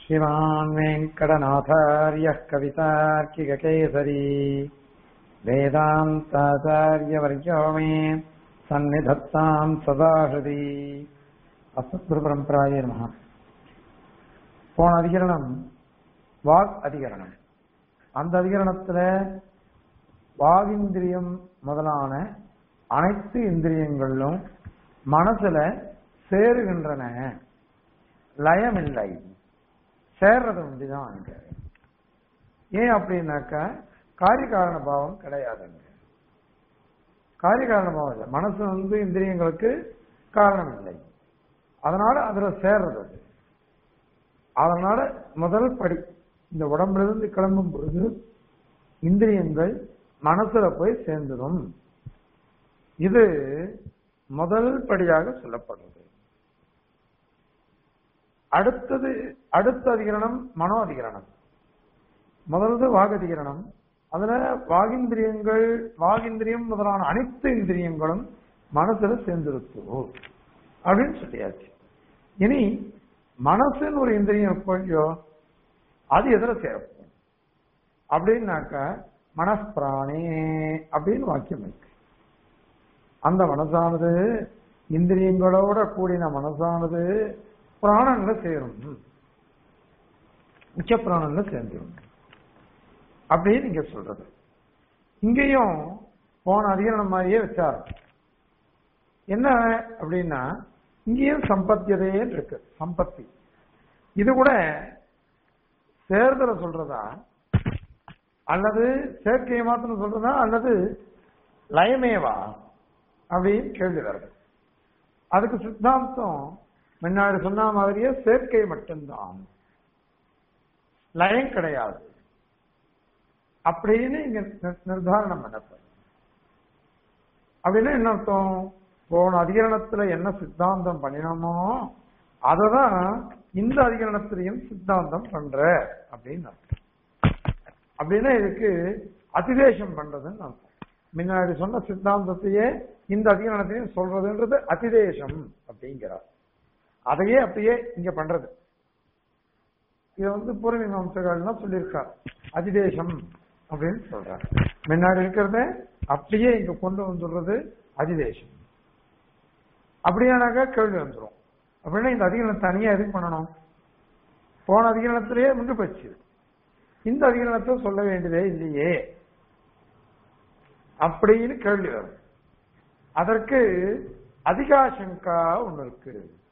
श्रीमान् वेङ्कटनाथार्यः कवितार्किककेसरी वेदान्ताचार्यवर्यो मे सन्निधत्ताम् सदा हृदि அஸ்மத்குருபரம்பராய நம போன அதிகரணம் வாக் அதிகரணம் அந்த அதிகரணத்துல வாகிந்திரியம் முதலான அனைத்து இந்திரியங்களும் மனசுல சேருகின்றன லயமில்லை சேர்றது உண்டுதான் அங்க ஏன் அப்படின்னாக்கா காரியகாரண பாவம் கிடையாதுங்க காரியகாரண பாவம் இல்லை மனசு வந்து இந்திரியங்களுக்கு காரணம் இல்லை அதனால அதுல சேர்றது அது அதனால முதல் படி இந்த உடம்புல இருந்து கிளம்பும் பொழுது இந்திரியங்கள் மனசுல போய் சேர்ந்துடும் இது முதல் படியாக சொல்லப்படுறது அடுத்தது அடுத்த அதிகரணம் மனோ அதிகரணம் முதல்து வாகதிகரணம் அதுல வாகிந்திரியங்கள் வாகிந்திரியம் முதலான அனைத்து இந்திரியங்களும் மனசுல சேர்ந்திருக்கும் அப்படின்னு சொல்லியாச்சு இனி மனசுன்னு ஒரு இந்திரியம் இருக்கோ அது எதிர சேரப்போம் அப்படின்னாக்கா மனப்பிராணே அப்படின்னு வாக்கியம் இருக்கு அந்த மனசானது இந்திரியங்களோட கூடின மனசானது பிராணன்ல சேரும் உச்ச பிராணன்ல சேர்ந்துடும் அப்படின்னு நீங்க சொல்றது இங்கேயும் போன அதிகரணம் மாதிரியே வச்சாரு என்ன அப்படின்னா இங்கேயும் சம்பத்தியதேன்னு இருக்கு சம்பத்தி இது கூட சேர்தல சொல்றதா அல்லது சேர்க்கையை மாத்திரம் சொல்றதா அல்லது லயமேவா அப்படின்னு கேள்வி வருது அதுக்கு சித்தாந்தம் முன்னாடி சொன்ன மாதிரியே சேர்க்கை மட்டும்தான் லயம் கிடையாது அப்படின்னு இங்க நிர்தாரணம் பண்ணப்படும் அப்படின்னா என்ன அர்த்தம் போன அதிகரணத்துல என்ன சித்தாந்தம் பண்ணினோமோ அததான் இந்த அதிகரணத்திலையும் சித்தாந்தம் பண்ற அப்படின்னு அர்த்தம் அப்படின்னா இதுக்கு அதிதேசம் பண்றதுன்னு அர்த்தம் முன்னாடி சொன்ன சித்தாந்தத்தையே இந்த அதிகரணத்தையும் சொல்றதுன்றது அதிதேசம் அப்படிங்கிறார் அதையே அப்படியே இங்க பண்றது இதை வந்து பூர்வீமாம்சகள்லாம் சொல்லியிருக்கார் அதிதேசம் அப்படின்னு சொல்றார் முன்னாடி இருக்கிறத அப்படியே இங்க கொண்டு வந்துடுறது அதிதேசம் அப்படியானாக்கா கேள்வி வந்துடும் அப்படின்னா இந்த அதிகரணம் தனியா எதுக்கு பண்ணணும் போன அதிகரணத்திலேயே முண்டு போச்சு இந்த அதிகரணத்தை சொல்ல வேண்டியதே இல்லையே அப்படின்னு கேள்வி வரும் அதற்கு அதிகாசங்கா ஒண்ணு இருக்கு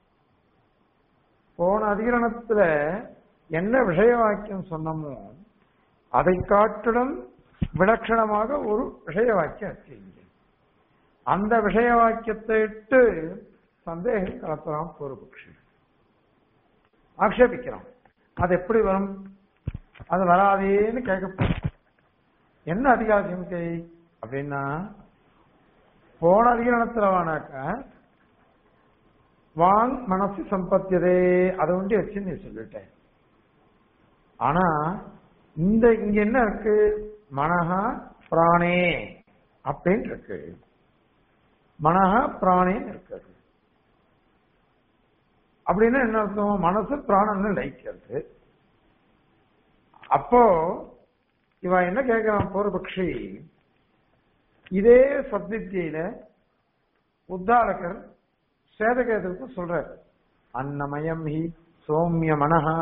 போன அதிகரணத்துல என்ன விஷய வாக்கியம் சொன்னமோ அதை காட்டிலும் விலட்சணமாக ஒரு விஷய வாக்கியம் இருக்கு அந்த விஷய வாக்கியத்தை இட்டு சந்தேகம் கலப்பலாம் பூர்வபக்ஷி ஆக்ஷேபிக்கிறான் அது எப்படி வரும் அது வராதேன்னு கேட்க என்ன அதிகாரம் கை அப்படின்னா போன அதிகரணத்துல வானாக்க வாங் மனசு சம்பத்தியதே அதை ஒண்டி வச்சு நீ சொல்லிட்டேன் ஆனா இந்த இங்க என்ன இருக்கு மனஹா பிராணே அப்படின்னு இருக்கு மனஹா பிராணேன்னு இருக்குது அப்படின்னா என்ன அர்த்தம் மனசு பிராணன்னு லயிக்கிறது அப்போ இவன் என்ன கேட்கிறான் பூர்வபக்ஷி இதே சப்தித்தியில உத்தாரகர் சேதகேதருக்கு சொல்றார் அன்னமயம் ஹி சோமிய மனஹா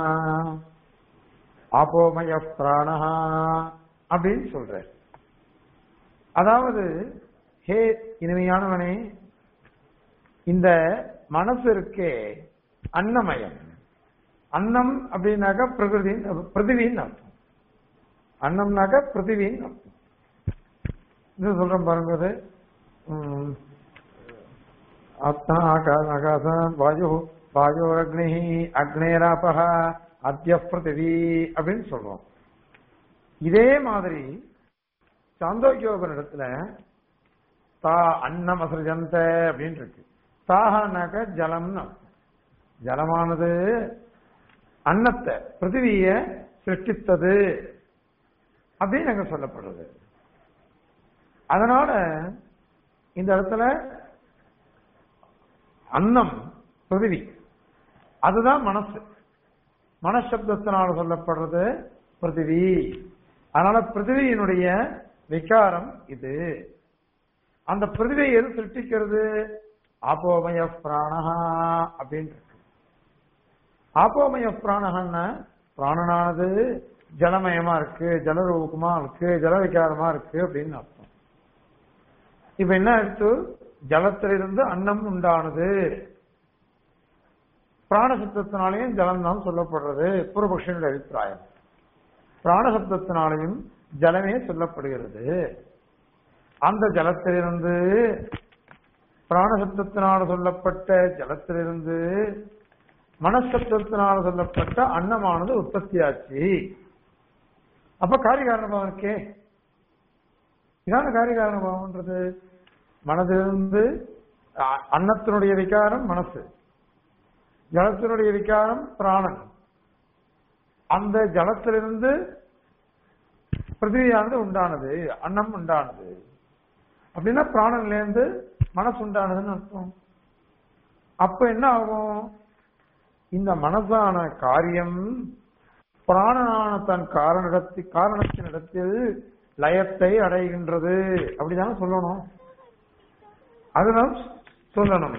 ஆபோமய பிராணஹா அப்படின்னு சொல்றார் அதாவது ஹே இனிமையானவனே இந்த மனசு இருக்கே அன்னமயம் அன்னம் அப்படின்னாக்கா பிரகிருதி பிருத்திவின்னு அர்த்தம் அன்னம்னாக்கா பிருத்திவின்னு அர்த்தம் இது சொல்றேன் பாருங்க அது ஆத்மா ஆகாச ஆகாசம் வாயு வாயு அக்னி அக்னேராபக அத்திய பிருத்திவி அப்படின்னு சொல்றோம் இதே மாதிரி சாந்தோக்கியோகன் இடத்துல தா அன்னம் அசர்ஜந்த அப்படின்னு இருக்கு தாகனாக்க ஜலம்னு அர்த்தம் ஜலமானது அன்னத்தை பிருத்திவிய சிருஷ்டித்தது அப்படின்னு அங்க சொல்லப்படுறது அதனால இந்த இடத்துல அன்னம் பிருத்திவி அதுதான் மனசு மனசப்தத்தினால் சொல்லப்படுறது பிருத்திவி அதனால பிருத்திவியினுடைய விகாரம் இது அந்த பிருத்திவியை எது சிருஷ்டிக்கிறது ஆபோமய பிராணஹா அப்படின்னு இருக்கு ஆபோமய பிராணஹன்னா பிராணனானது ஜலமயமா இருக்கு ஜலரூபமா இருக்கு ஜல விகாரமா இருக்கு அப்படின்னு அர்த்தம் இப்ப என்ன எடுத்து ஜலத்திலிருந்து அன்னம் உண்டானது பிராணசப்தத்தினாலையும் ஜலம் தான் சொல்லப்படுறது பூர்வபக்ஷனுடைய அபிப்பிராயம் பிராணசப்தத்தினாலையும் ஜலமே சொல்லப்படுகிறது அந்த ஜலத்திலிருந்து பிராணசப்தத்தினால் சொல்லப்பட்ட ஜலத்திலிருந்து மனசப்தத்தினால் சொல்லப்பட்ட அன்னமானது உற்பத்தியாச்சு அப்ப காரியகாரணபாவம் இருக்கே இதான காரியகாரணபாவம்ன்றது மனதிலிருந்து அ- அன்னத்தினுடைய விகாரம் மனசு ஜலத்தினுடைய விகாரம் பிராணன் அந்த ஜலத்திலிருந்து பிருத்திவியானது உண்டானது அன்னம் உண்டானது அப்படின்னா பிராணன்ல இருந்து மனசு உண்டானதுன்னு அர்த்தம் அப்ப என்ன ஆகும் இந்த மனசான காரியம் பிராணனான தன் காரணத்தி காரணத்தினிடத்தில் லயத்தை அடைகின்றது அப்படிதானே சொல்லணும் அதுதான் சொல்லணும்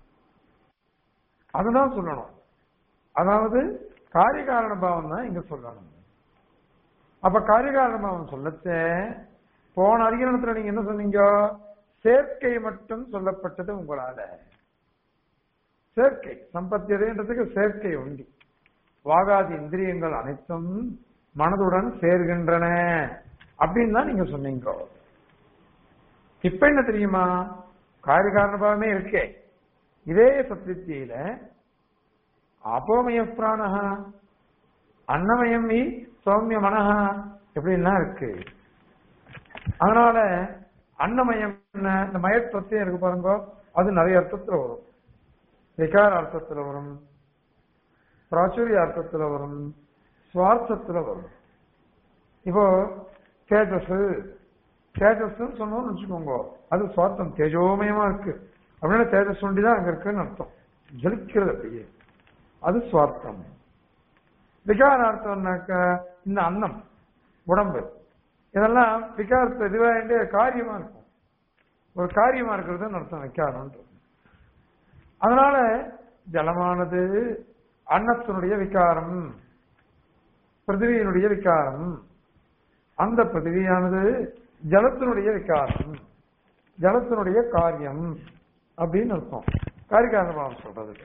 அதுதான் சொல்லணும் அதாவது காரியகாரண பாவம் தான் இங்க சொல்லணும் அப்ப காரியகாரண பாவம் சொல்லச்ச போன அதிகரணத்துல நீங்க என்ன சொன்னீங்க சேர்க்கை மட்டும் சொல்லப்பட்டது உங்களால சேர்க்கை சம்பத்தியதைன்றதுக்கு சேர்க்கை உண்டி வாகாதி இந்திரியங்கள் அனைத்தும் மனதுடன் சேர்கின்றன அப்படின்னு தான் நீங்க சொன்னீங்க இப்ப என்ன தெரியுமா காரியகாரண பாவமே இருக்கே இதே சத்தியத்தியில அபோமய பிராணஹா அன்னமயம் வி சௌமிய மனஹா எப்படின்னா இருக்கு அதனால அன்னமயம் என்ன இந்த மயத்வத்தையும் இருக்கு பாருங்க அது நிறைய அர்த்தத்துல வரும் விகார அர்த்தத்துல வரும் பிராச்சுரிய அர்த்தத்துல வரும் சுவார்த்தத்துல வரும் இப்போ தேஜஸ் தேஜஸ் சொன்னோம்னு வச்சுக்கோங்க அது சுவார்த்தம் தேஜோமயமா இருக்கு அப்படின்னா தேஜஸ் ஒண்டி தான் அங்க இருக்குன்னு அர்த்தம் ஜலிக்கிறது அப்படியே அது சுவார்த்தம் விகாரார்த்தம்னாக்க இந்த அன்னம் உடம்பு இதெல்லாம் விகாரத்தை இதுவா வேண்டிய காரியமா இருக்கும் ஒரு காரியமா இருக்கிறதுன்னு அர்த்தம் விகாரம்ன்றது அதனால ஜலமானது அன்னத்தினுடைய விகாரம் பிருத்திவியினுடைய விகாரம் அந்த பிருத்திவியானது ஜலத்தினுடைய விகாரம் ஜலத்தினுடைய காரியம் அப்படின்னு அர்த்தம் காரிகாரணபாவம் சொல்றதுக்கு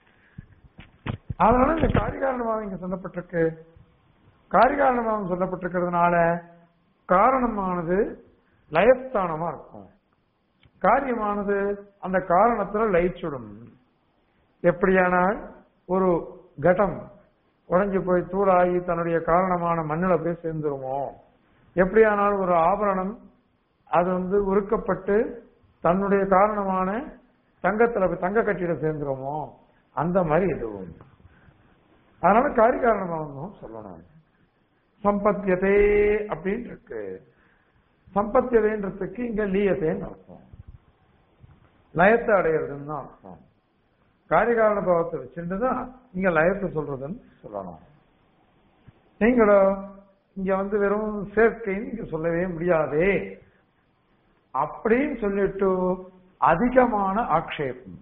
அதனால இந்த காரிகாரணபாவம் இங்க சொல்லப்பட்டிருக்கு காரிகாரணபாவம் சொல்லப்பட்டிருக்கிறதுனால காரணமானது லயஸ்தானமா இருக்கும் காரியமானது அந்த காரணத்துல லயிச்சுடும் எப்படியானால் ஒரு கடம் உடைஞ்சு போய் தூளாகி தன்னுடைய காரணமான மண்ணில் போய் சேர்ந்துருமோ எப்படியானால் ஒரு ஆபரணம் அது வந்து உருக்கப்பட்டு தன்னுடைய காரணமான தங்கத்துல போய் தங்க கட்டியில சேர்ந்துருமோ அந்த மாதிரி இதுவும் அதனால காரிகாரணமாகவும் சொல்லணும் சம்பத்தியதே அப்படின்னு இருக்கு சம்பத்தியதைன்றதுக்கு இங்க லீயத்தேன்னு அர்த்தம் லயத்தை அடையிறதுன்னு தான் அர்த்தம் காரியகாரண பாவத்தை வச்சுட்டு தான் இங்க லயத்தை சொல்றதுன்னு சொல்லணும் நீங்களும் இங்க வந்து வெறும் சேர்க்கைன்னு இங்க சொல்லவே முடியாதே அப்படின்னு சொல்லிட்டு அதிகமான ஆக்ஷேபம்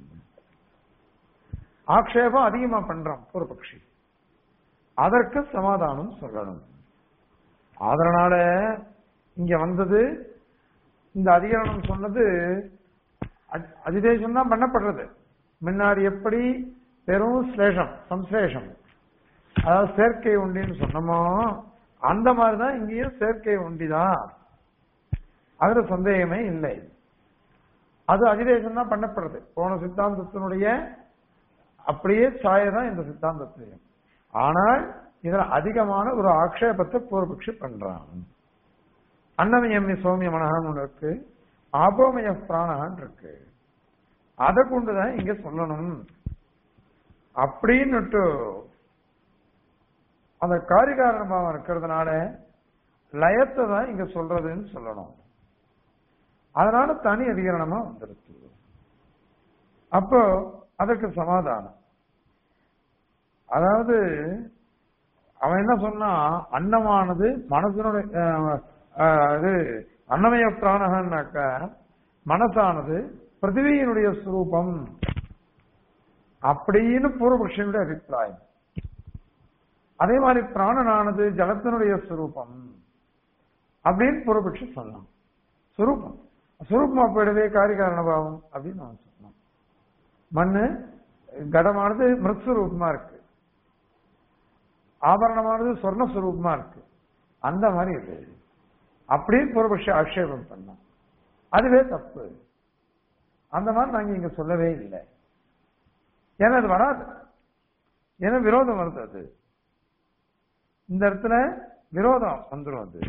ஆக்ஷேபம் அதிகமா பண்றான் பூர்வபக்ஷி அதற்கு சமாதானம் சொல்லணும் அதனால இங்க வந்தது இந்த அதிகரணம் சொன்னது அதி- அதிதேசம் தான் பண்ணப்படுறது முன்னாடி எப்படி வெறும் ஸ்லேஷம் சம்ஸ்லேஷம் அதாவது சேர்க்கை உண்டின்னு சொன்னோமோ அந்த மாதிரிதான் இங்கேயும் சேர்க்கை உண்டிதான் அதுல சந்தேகமே இல்லை அது அதிதேசம் தான் பண்ணப்படுறது போன சித்தாந்தத்தினுடைய அப்படியே சாய தான் இந்த சித்தாந்தத்திலையும் ஆனால் இதுல அதிகமான ஒரு ஆக்ஷேபத்தை பூர்வபக்ஷி பண்றான் அன்னமயம்மி சௌமிய மனகான்னு ஒண்ணு இருக்கு ஆபோமய பிராணகான் இருக்கு அதை கொண்டுதான் இங்க சொல்லணும் அப்படின்னுட்டு அந்த காரிகாரணமாக இருக்கிறதுனால லயத்தை தான் இங்க சொல்றதுன்னு சொல்லணும் அதனால தனி அதிகரணமா வந்துருச்சு அப்போ அதற்கு சமாதானம் அதாவது அவன் என்ன சொன்னா அன்னமானது மனசனுடைய அஹ், அஹ், இது அன்னமய பிராணகன்னாக்க மனசானது பிருத்திவியினுடைய ஸ்வரூபம் அப்படின்னு பூர்வபக்ஷனுடைய அபிப்பிராயம் அதே மாதிரி பிராணனானது ஜலத்தினுடைய ஸ்வரூபம் அப்படின்னு பூர்வபக்ஷி சொன்னான் சுரூபம் சுரூபமா போயிடுதே காரிகாரண பாவம் அப்படின்னு அவன் சொன்னான் மண்ணு கடமானது மிருத்ஸ்வரூபமா இருக்கு ஆபரணமானது சொர்ண சுரூபமா இருக்கு அந்த மாதிரி இது அப்படின்னு பூர்வபக்ஷ ஆட்சேபம் பண்ணோம் அதுவே தப்பு அந்த மாதிரி நாங்க இங்க சொல்லவே இல்லை ஏன்னா அது வராது ஏன்னா விரோதம் வருது அது இந்த இடத்துல விரோதம் வந்துடும் அது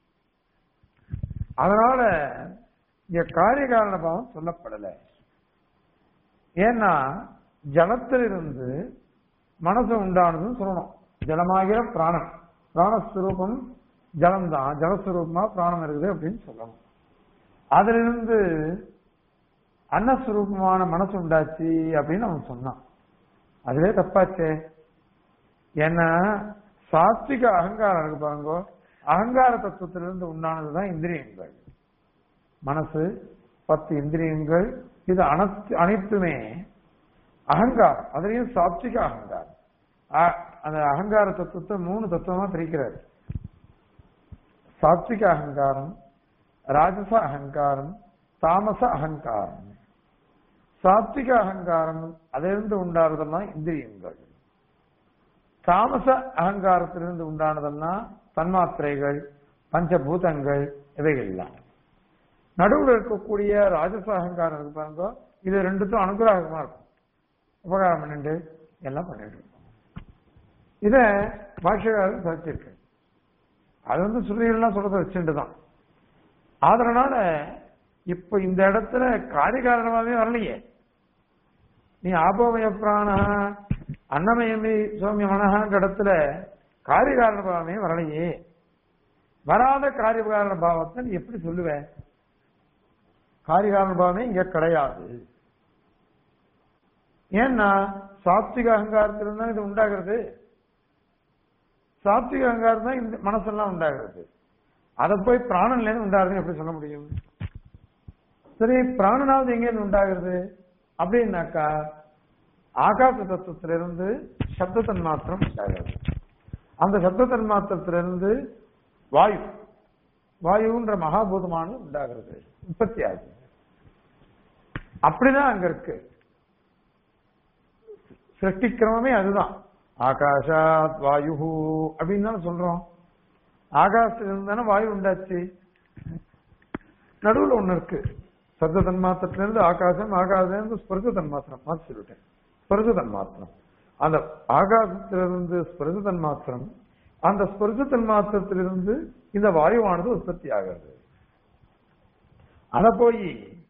அதனால இங்க காரிய காரண பாவம் சொல்லப்படல ஏன்னா ஜலத்திலிருந்து மனசு உண்டானதுன்னு சொல்லணும் ஜலமாகிற பிராணம் பிராணஸ்வரூபம் ஜலம்தான் ஜலஸ்வரூபமா பிராணம் இருக்குது அப்படின்னு சொல்லணும் அதிலிருந்து அன்னஸ்வரூபமான மனசு உண்டாச்சு அப்படின்னு அவன் சொன்னான் அதுவே தப்பாச்சே ஏன்னா சாத்விக அகங்காரம் இருக்கு பாருங்க அகங்கார தத்துவத்திலிருந்து உண்டானதுதான் இந்திரியங்கள் மனசு பத்து இந்திரியங்கள் இது அனைத்து அனைத்துமே அகங்காரம் அதுலயும் சாத்விக அகங்காரம் அ- அந்த அகங்கார தத்துவத்தை மூணு தத்துவமா பிரிக்கிறார் சாத்விக அகங்காரம் ராஜச அகங்காரம் தாமச அகங்காரம் சாத்விக அகங்காரம் அதிலிருந்து உண்டானதெல்லாம் இந்திரியங்கள் தாமச அகங்காரத்திலிருந்து உண்டானதெல்லாம் தன்மாத்திரைகள் பஞ்சபூதங்கள் இவைகள்லாம் நடுவுல இருக்கக்கூடிய ராஜச அகங்காரம் இருக்கு பாருங்க இது ரெண்டுத்தும் அனுகிரகமா இருக்கும் உபகாரம் பண்ணிட்டு எல்லாம் பண்ணிட்டு இருக்கோம் இத பாஷ்யக்காரர் சாதிச்சிருக்கு அது வந்து சுருதிகள்லாம் சொல்றத வச்சுட்டு தான் அதனால இப்ப இந்த இடத்துல காரியகாரணமாவே வரலையே நீ ஆபோமய பிராணா அன்னமயமே சோமிய மனஹான்ற இடத்துல காரியகாரண பாவமே வரலையே வராத காரியகாரண பாவத்தை நீ எப்படி சொல்லுவ காரியகாரண பாவமே இங்க கிடையாது ஏன்னா சாத்விக அகங்காரத்திலிருந்து தான் இது உண்டாகிறது சாத்விக அகங்காரம் தான் இந்த மனசெல்லாம் உண்டாகிறது அதை போய் பிராணன்ல இருந்து உண்டாகுதுன்னு எப்படி சொல்ல முடியும் சரி பிராணனாவது எங்க இருந்து உண்டாகிறது அப்படின்னாக்கா ஆகாச தத்துவத்திலிருந்து சப்த தன்மாத்திரம் உண்டாகிறது அந்த சப்த தன்மாத்திரத்திலிருந்து வாயு வாயுன்ற மகாபூதமானது உண்டாகிறது உற்பத்தி ஆகுது அப்படிதான் அங்க இருக்கு சிருஷ்டிக்கிரமமே அதுதான் ஆகாஷாத் வாயு அப்படின்னு தானே சொல்றோம் ஆகாசத்திலிருந்து தானே வாயு உண்டாச்சு நடுவுல ஒண்ணு இருக்கு சப்த தன்மாத்திரத்திலிருந்து ஆகாசம் ஆகாசத்திலிருந்து ஸ்பர்ச தன்மாத்திரம் மாத்தி சொல்லிட்டேன் ஸ்பர்ச தன்மாத்திரம் அந்த ஆகாசத்திலிருந்து ஸ்பர்ச தன்மாத்திரம் அந்த ஸ்பர்ச தன்மாத்திரத்திலிருந்து இந்த வாயுவானது உற்பத்தி ஆகிறது அத போய்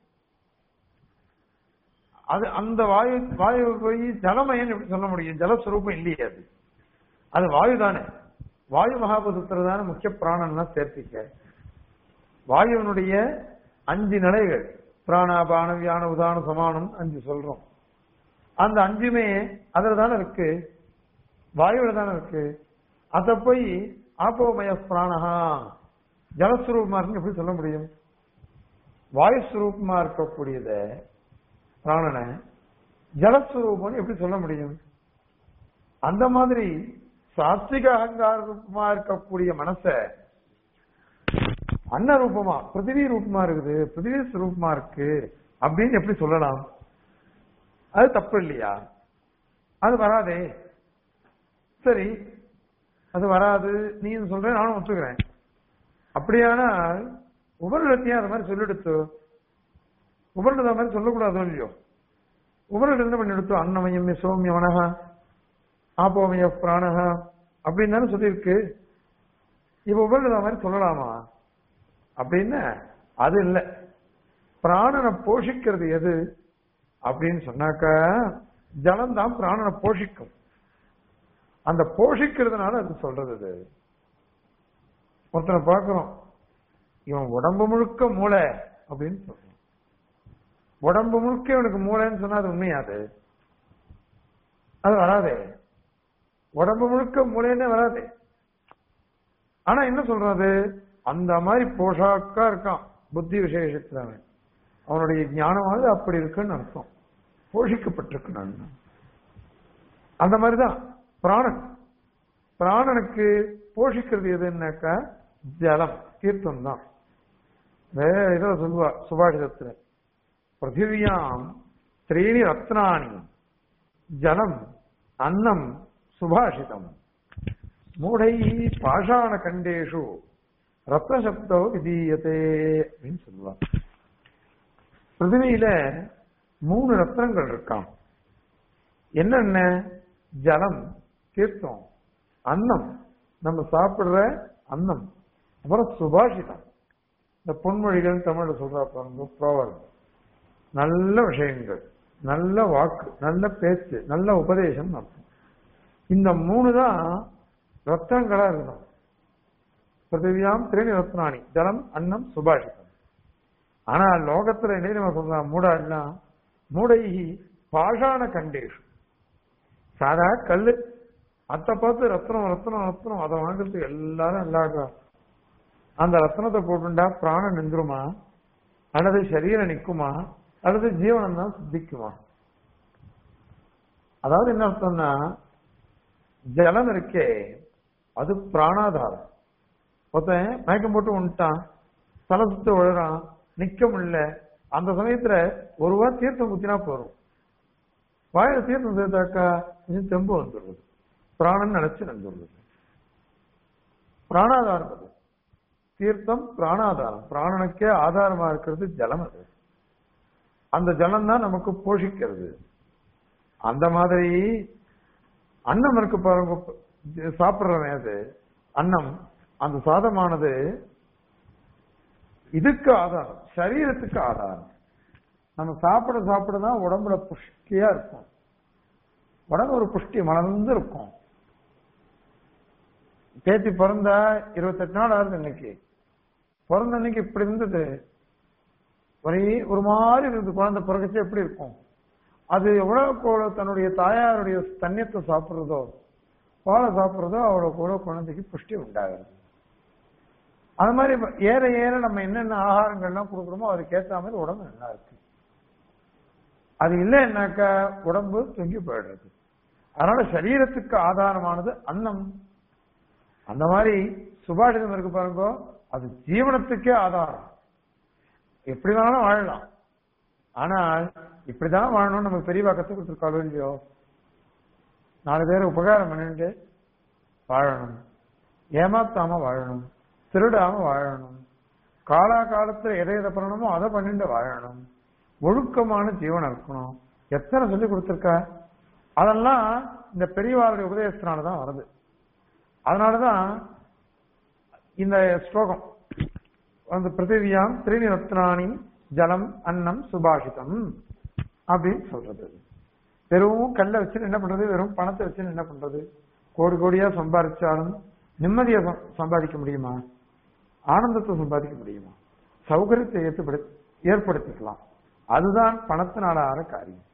அது அந்த வாயு வாயு போய் ஜலமயன் எப்படி சொல்ல முடியும் ஜலஸ்வரூபம் இல்லையே அது அது வாயு தானே வாயு மகாபுத்திர தானே முக்கிய பிராணன்லாம் சேர்த்திக்க வாயுவனுடைய அஞ்சு நிலைகள் பிராணாபான வியான உதான சமானம் அஞ்சு சொல்றோம் அந்த அஞ்சுமே அதுல தானே இருக்கு வாயுல தானே இருக்கு அத போய் ஆப்போமய பிராணஹா ஜலஸ்வரூபமா இருக்கு எப்படி சொல்ல முடியும் வாயு ஸ்வரூபமா இருக்கக்கூடியத பிராணனை ஜலஸ்வரூபம்னு எப்படி சொல்ல முடியும் அந்த மாதிரி சாத்விக அகங்காரமா இருக்கக்கூடிய மனச அன்ன ரூபமா பிருத்திவி ரூபமா இருக்குது பிருத்திவி ஸ்வரூபமா இருக்கு அப்படின்னு எப்படி சொல்லலாம் அது தப்பு இல்லையா அது வராதே சரி அது வராது நீ சொல்ற நானும் ஒத்துக்கிறேன் அப்படியானால் உபரிடத்தையும் அது மாதிரி சொல்லிடுத்து உபரிடத்த மாதிரி சொல்லக்கூடாதோ இல்லையோ உபரிடம் என்ன பண்ணி எடுத்தோம் அன்னமயம் சோமியவனகா ஆப்போமய பிராணகா அப்படின்னு தானே சொல்லியிருக்கு இப்ப உபரிடத மாதிரி சொல்லலாமா அப்படின்னு அது இல்லை பிராணனை போஷிக்கிறது எது அப்படின்னு சொன்னாக்க ஜலம் தான் பிராணனை போஷிக்கும் அந்த போஷிக்கிறதுனால அது சொல்றது அது ஒருத்தனை பார்க்கிறோம் இவன் உடம்பு முழுக்க மூளை அப்படின்னு சொல்றான் உடம்பு முழுக்க இவனுக்கு மூளைன்னு சொன்னா அது உண்மையாது அது வராதே உடம்பு முழுக்க மூளைன்னே வராது ஆனா என்ன சொல்றது அந்த மாதிரி போஷாக்கா இருக்கான் புத்தி விசேஷத்துல அவன் அவனுடைய ஞானமானது அப்படி இருக்குன்னு அர்த்தம் போஷிக்கப்பட்டிருக்கு அந்த மாதிரிதான் பிராணன் பிராணனுக்கு போஷிக்கிறது எதுன்னாக்கா ஜலம் தீர்த்தம் தான் வேற இதுல சொல்லுவா சுபாஷிதத்துல பிருத்திவியாம் திரீணி ரத்னானி ஜலம் அன்னம் சுபாஷிதம் மூடை பாஷாண கண்டேஷு ரத்னசப்தோ விதீயத்தே அப்படின்னு சொல்லுவா பிருத்திவியில மூணு ரத்னங்கள் இருக்கான் என்னென்ன ஜலம் தீர்த்தம் அன்னம் நம்ம சாப்பிடுற அன்னம் அப்புறம் சுபாஷிதம் இந்த பொன்மொழிகள் தமிழ்ல சொல்றா பாருங்க ப்ரோவர்ப் நல்ல விஷயங்கள் நல்ல வாக்கு நல்ல பேச்சு நல்ல உபதேசம் அர்த்தம் இந்த மூணு தான் ரத்னங்களா இருக்கணும் பிருத்திவியாம் திரேணி ரத்னானி ஜலம் அன்னம் சுபாஷிதம் ஆனா லோகத்துல என்ன நம்ம சொல்றான் மூடா எல்லாம் மூடை பாஷாண கண்டேஷு சாதா கல்லு அத்தை பார்த்து ரத்னம் ரத்னம் ரத்னம் அதை வாங்குறதுக்கு எல்லாரும் எல்லாடுறாங்க அந்த ரத்னத்தை போட்டுண்டா பிராணம் நின்றுமா அல்லது சரீரம் நிக்குமா அல்லது ஜீவனம் தான் சித்திக்குமா அதாவது என்ன அர்த்தம்னா ஜலம் இருக்கே அது பிராணாதாரம் ஒருத்தன் மயக்கம் போட்டு வந்துட்டான் தலை சுத்த விழுறான் நிக்க முடியல அந்த சமயத்துல ஒரு ரூபா தீர்த்தம் குத்தினா போறோம் வாயில தீர்த்தம் சேர்த்தாக்கா கொஞ்சம் தெம்பு வந்துடுறது பிராணன் நினைச்சு வந்துடுறது பிராணாதாரம் அது தீர்த்தம் பிராணாதாரம் பிராணனுக்கே ஆதாரமா இருக்கிறது ஜலம் அது அந்த ஜலம் தான் நமக்கு போஷிக்கிறது அந்த மாதிரி அன்னம் இருக்கு பாருங்க சாப்பிடுறவன் அது அன்னம் அந்த சாதமானது இதுக்கு ஆதாரம் சரீரத்துக்கு ஆதாரம் நம்ம சாப்பிட சாப்பிட தான் உடம்புல புஷ்டியா இருக்கும் உடம்பு ஒரு புஷ்டி மலர்ந்து இருக்கும் பேத்தி பிறந்தா இருபத்தெட்டு நாள் ஆகுது இன்னைக்கு பிறந்த அன்னைக்கு இப்படி இருந்தது ஒரே ஒரு மாதிரி இருந்தது குழந்தை பிறகுச்சு எப்படி இருக்கும் அது எவ்வளவுக்கு எவ்வளவு தன்னுடைய தாயாருடைய தண்ணியத்தை சாப்பிடுறதோ பாலை சாப்பிடுறதோ அவ்வளவுக்கு எவ்வளவு குழந்தைக்கு புஷ்டி உண்டாகிறது அது மாதிரி ஏற ஏற நம்ம என்னென்ன ஆகாரங்கள்லாம் கொடுக்குறோமோ அதுக்கு ஏற்ற மாதிரி உடம்பு நல்லா இருக்கு அது இல்லைன்னாக்கா உடம்பு தொங்கி போயிடுறது அதனால சரீரத்துக்கு ஆதாரமானது அன்னம் அந்த மாதிரி சுபாஷிதம் இருக்கு பாருங்க அது ஜீவனத்துக்கே ஆதாரம் எப்படி வேணாலும் வாழலாம் ஆனால் இப்படிதான் வாழணும்னு நமக்கு பெரியவா கத்துக் கொடுத்துருக்காளோ இல்லையோ நாலு பேர் உபகாரம் பண்ணிட்டு வாழணும் ஏமாத்தாம வாழணும் திருடாம வாழணும் காலா காலத்துல எதை எதை பண்ணணுமோ அதை பண்ணிட்டு வாழணும் ஒழுக்கமான ஜீவனம் இருக்கணும் எத்தனை சொல்லி கொடுத்துருக்கா அதெல்லாம் இந்த பெரியவாளுடைய உபதேசத்தினாலதான் வருது அதனாலதான் இந்த ஸ்லோகம் அந்த பிருத்திவியாம் திரிணி ரத்னானி ஜலம் அன்னம் சுபாஷிதம் அப்படின்னு சொல்றது வெறும் கல்லை வச்சு என்ன பண்றது வெறும் பணத்தை வச்சு என்ன பண்றது கோடி கோடியா சம்பாதிச்சாலும் நிம்மதியை சம்பாதிக்க முடியுமா ஆனந்தத்தை சம்பாதிக்க முடியுமா சௌகரியத்தை ஏற்படு ஏற்படுத்திக்கலாம் அதுதான் பணத்தினால ஆற காரியம்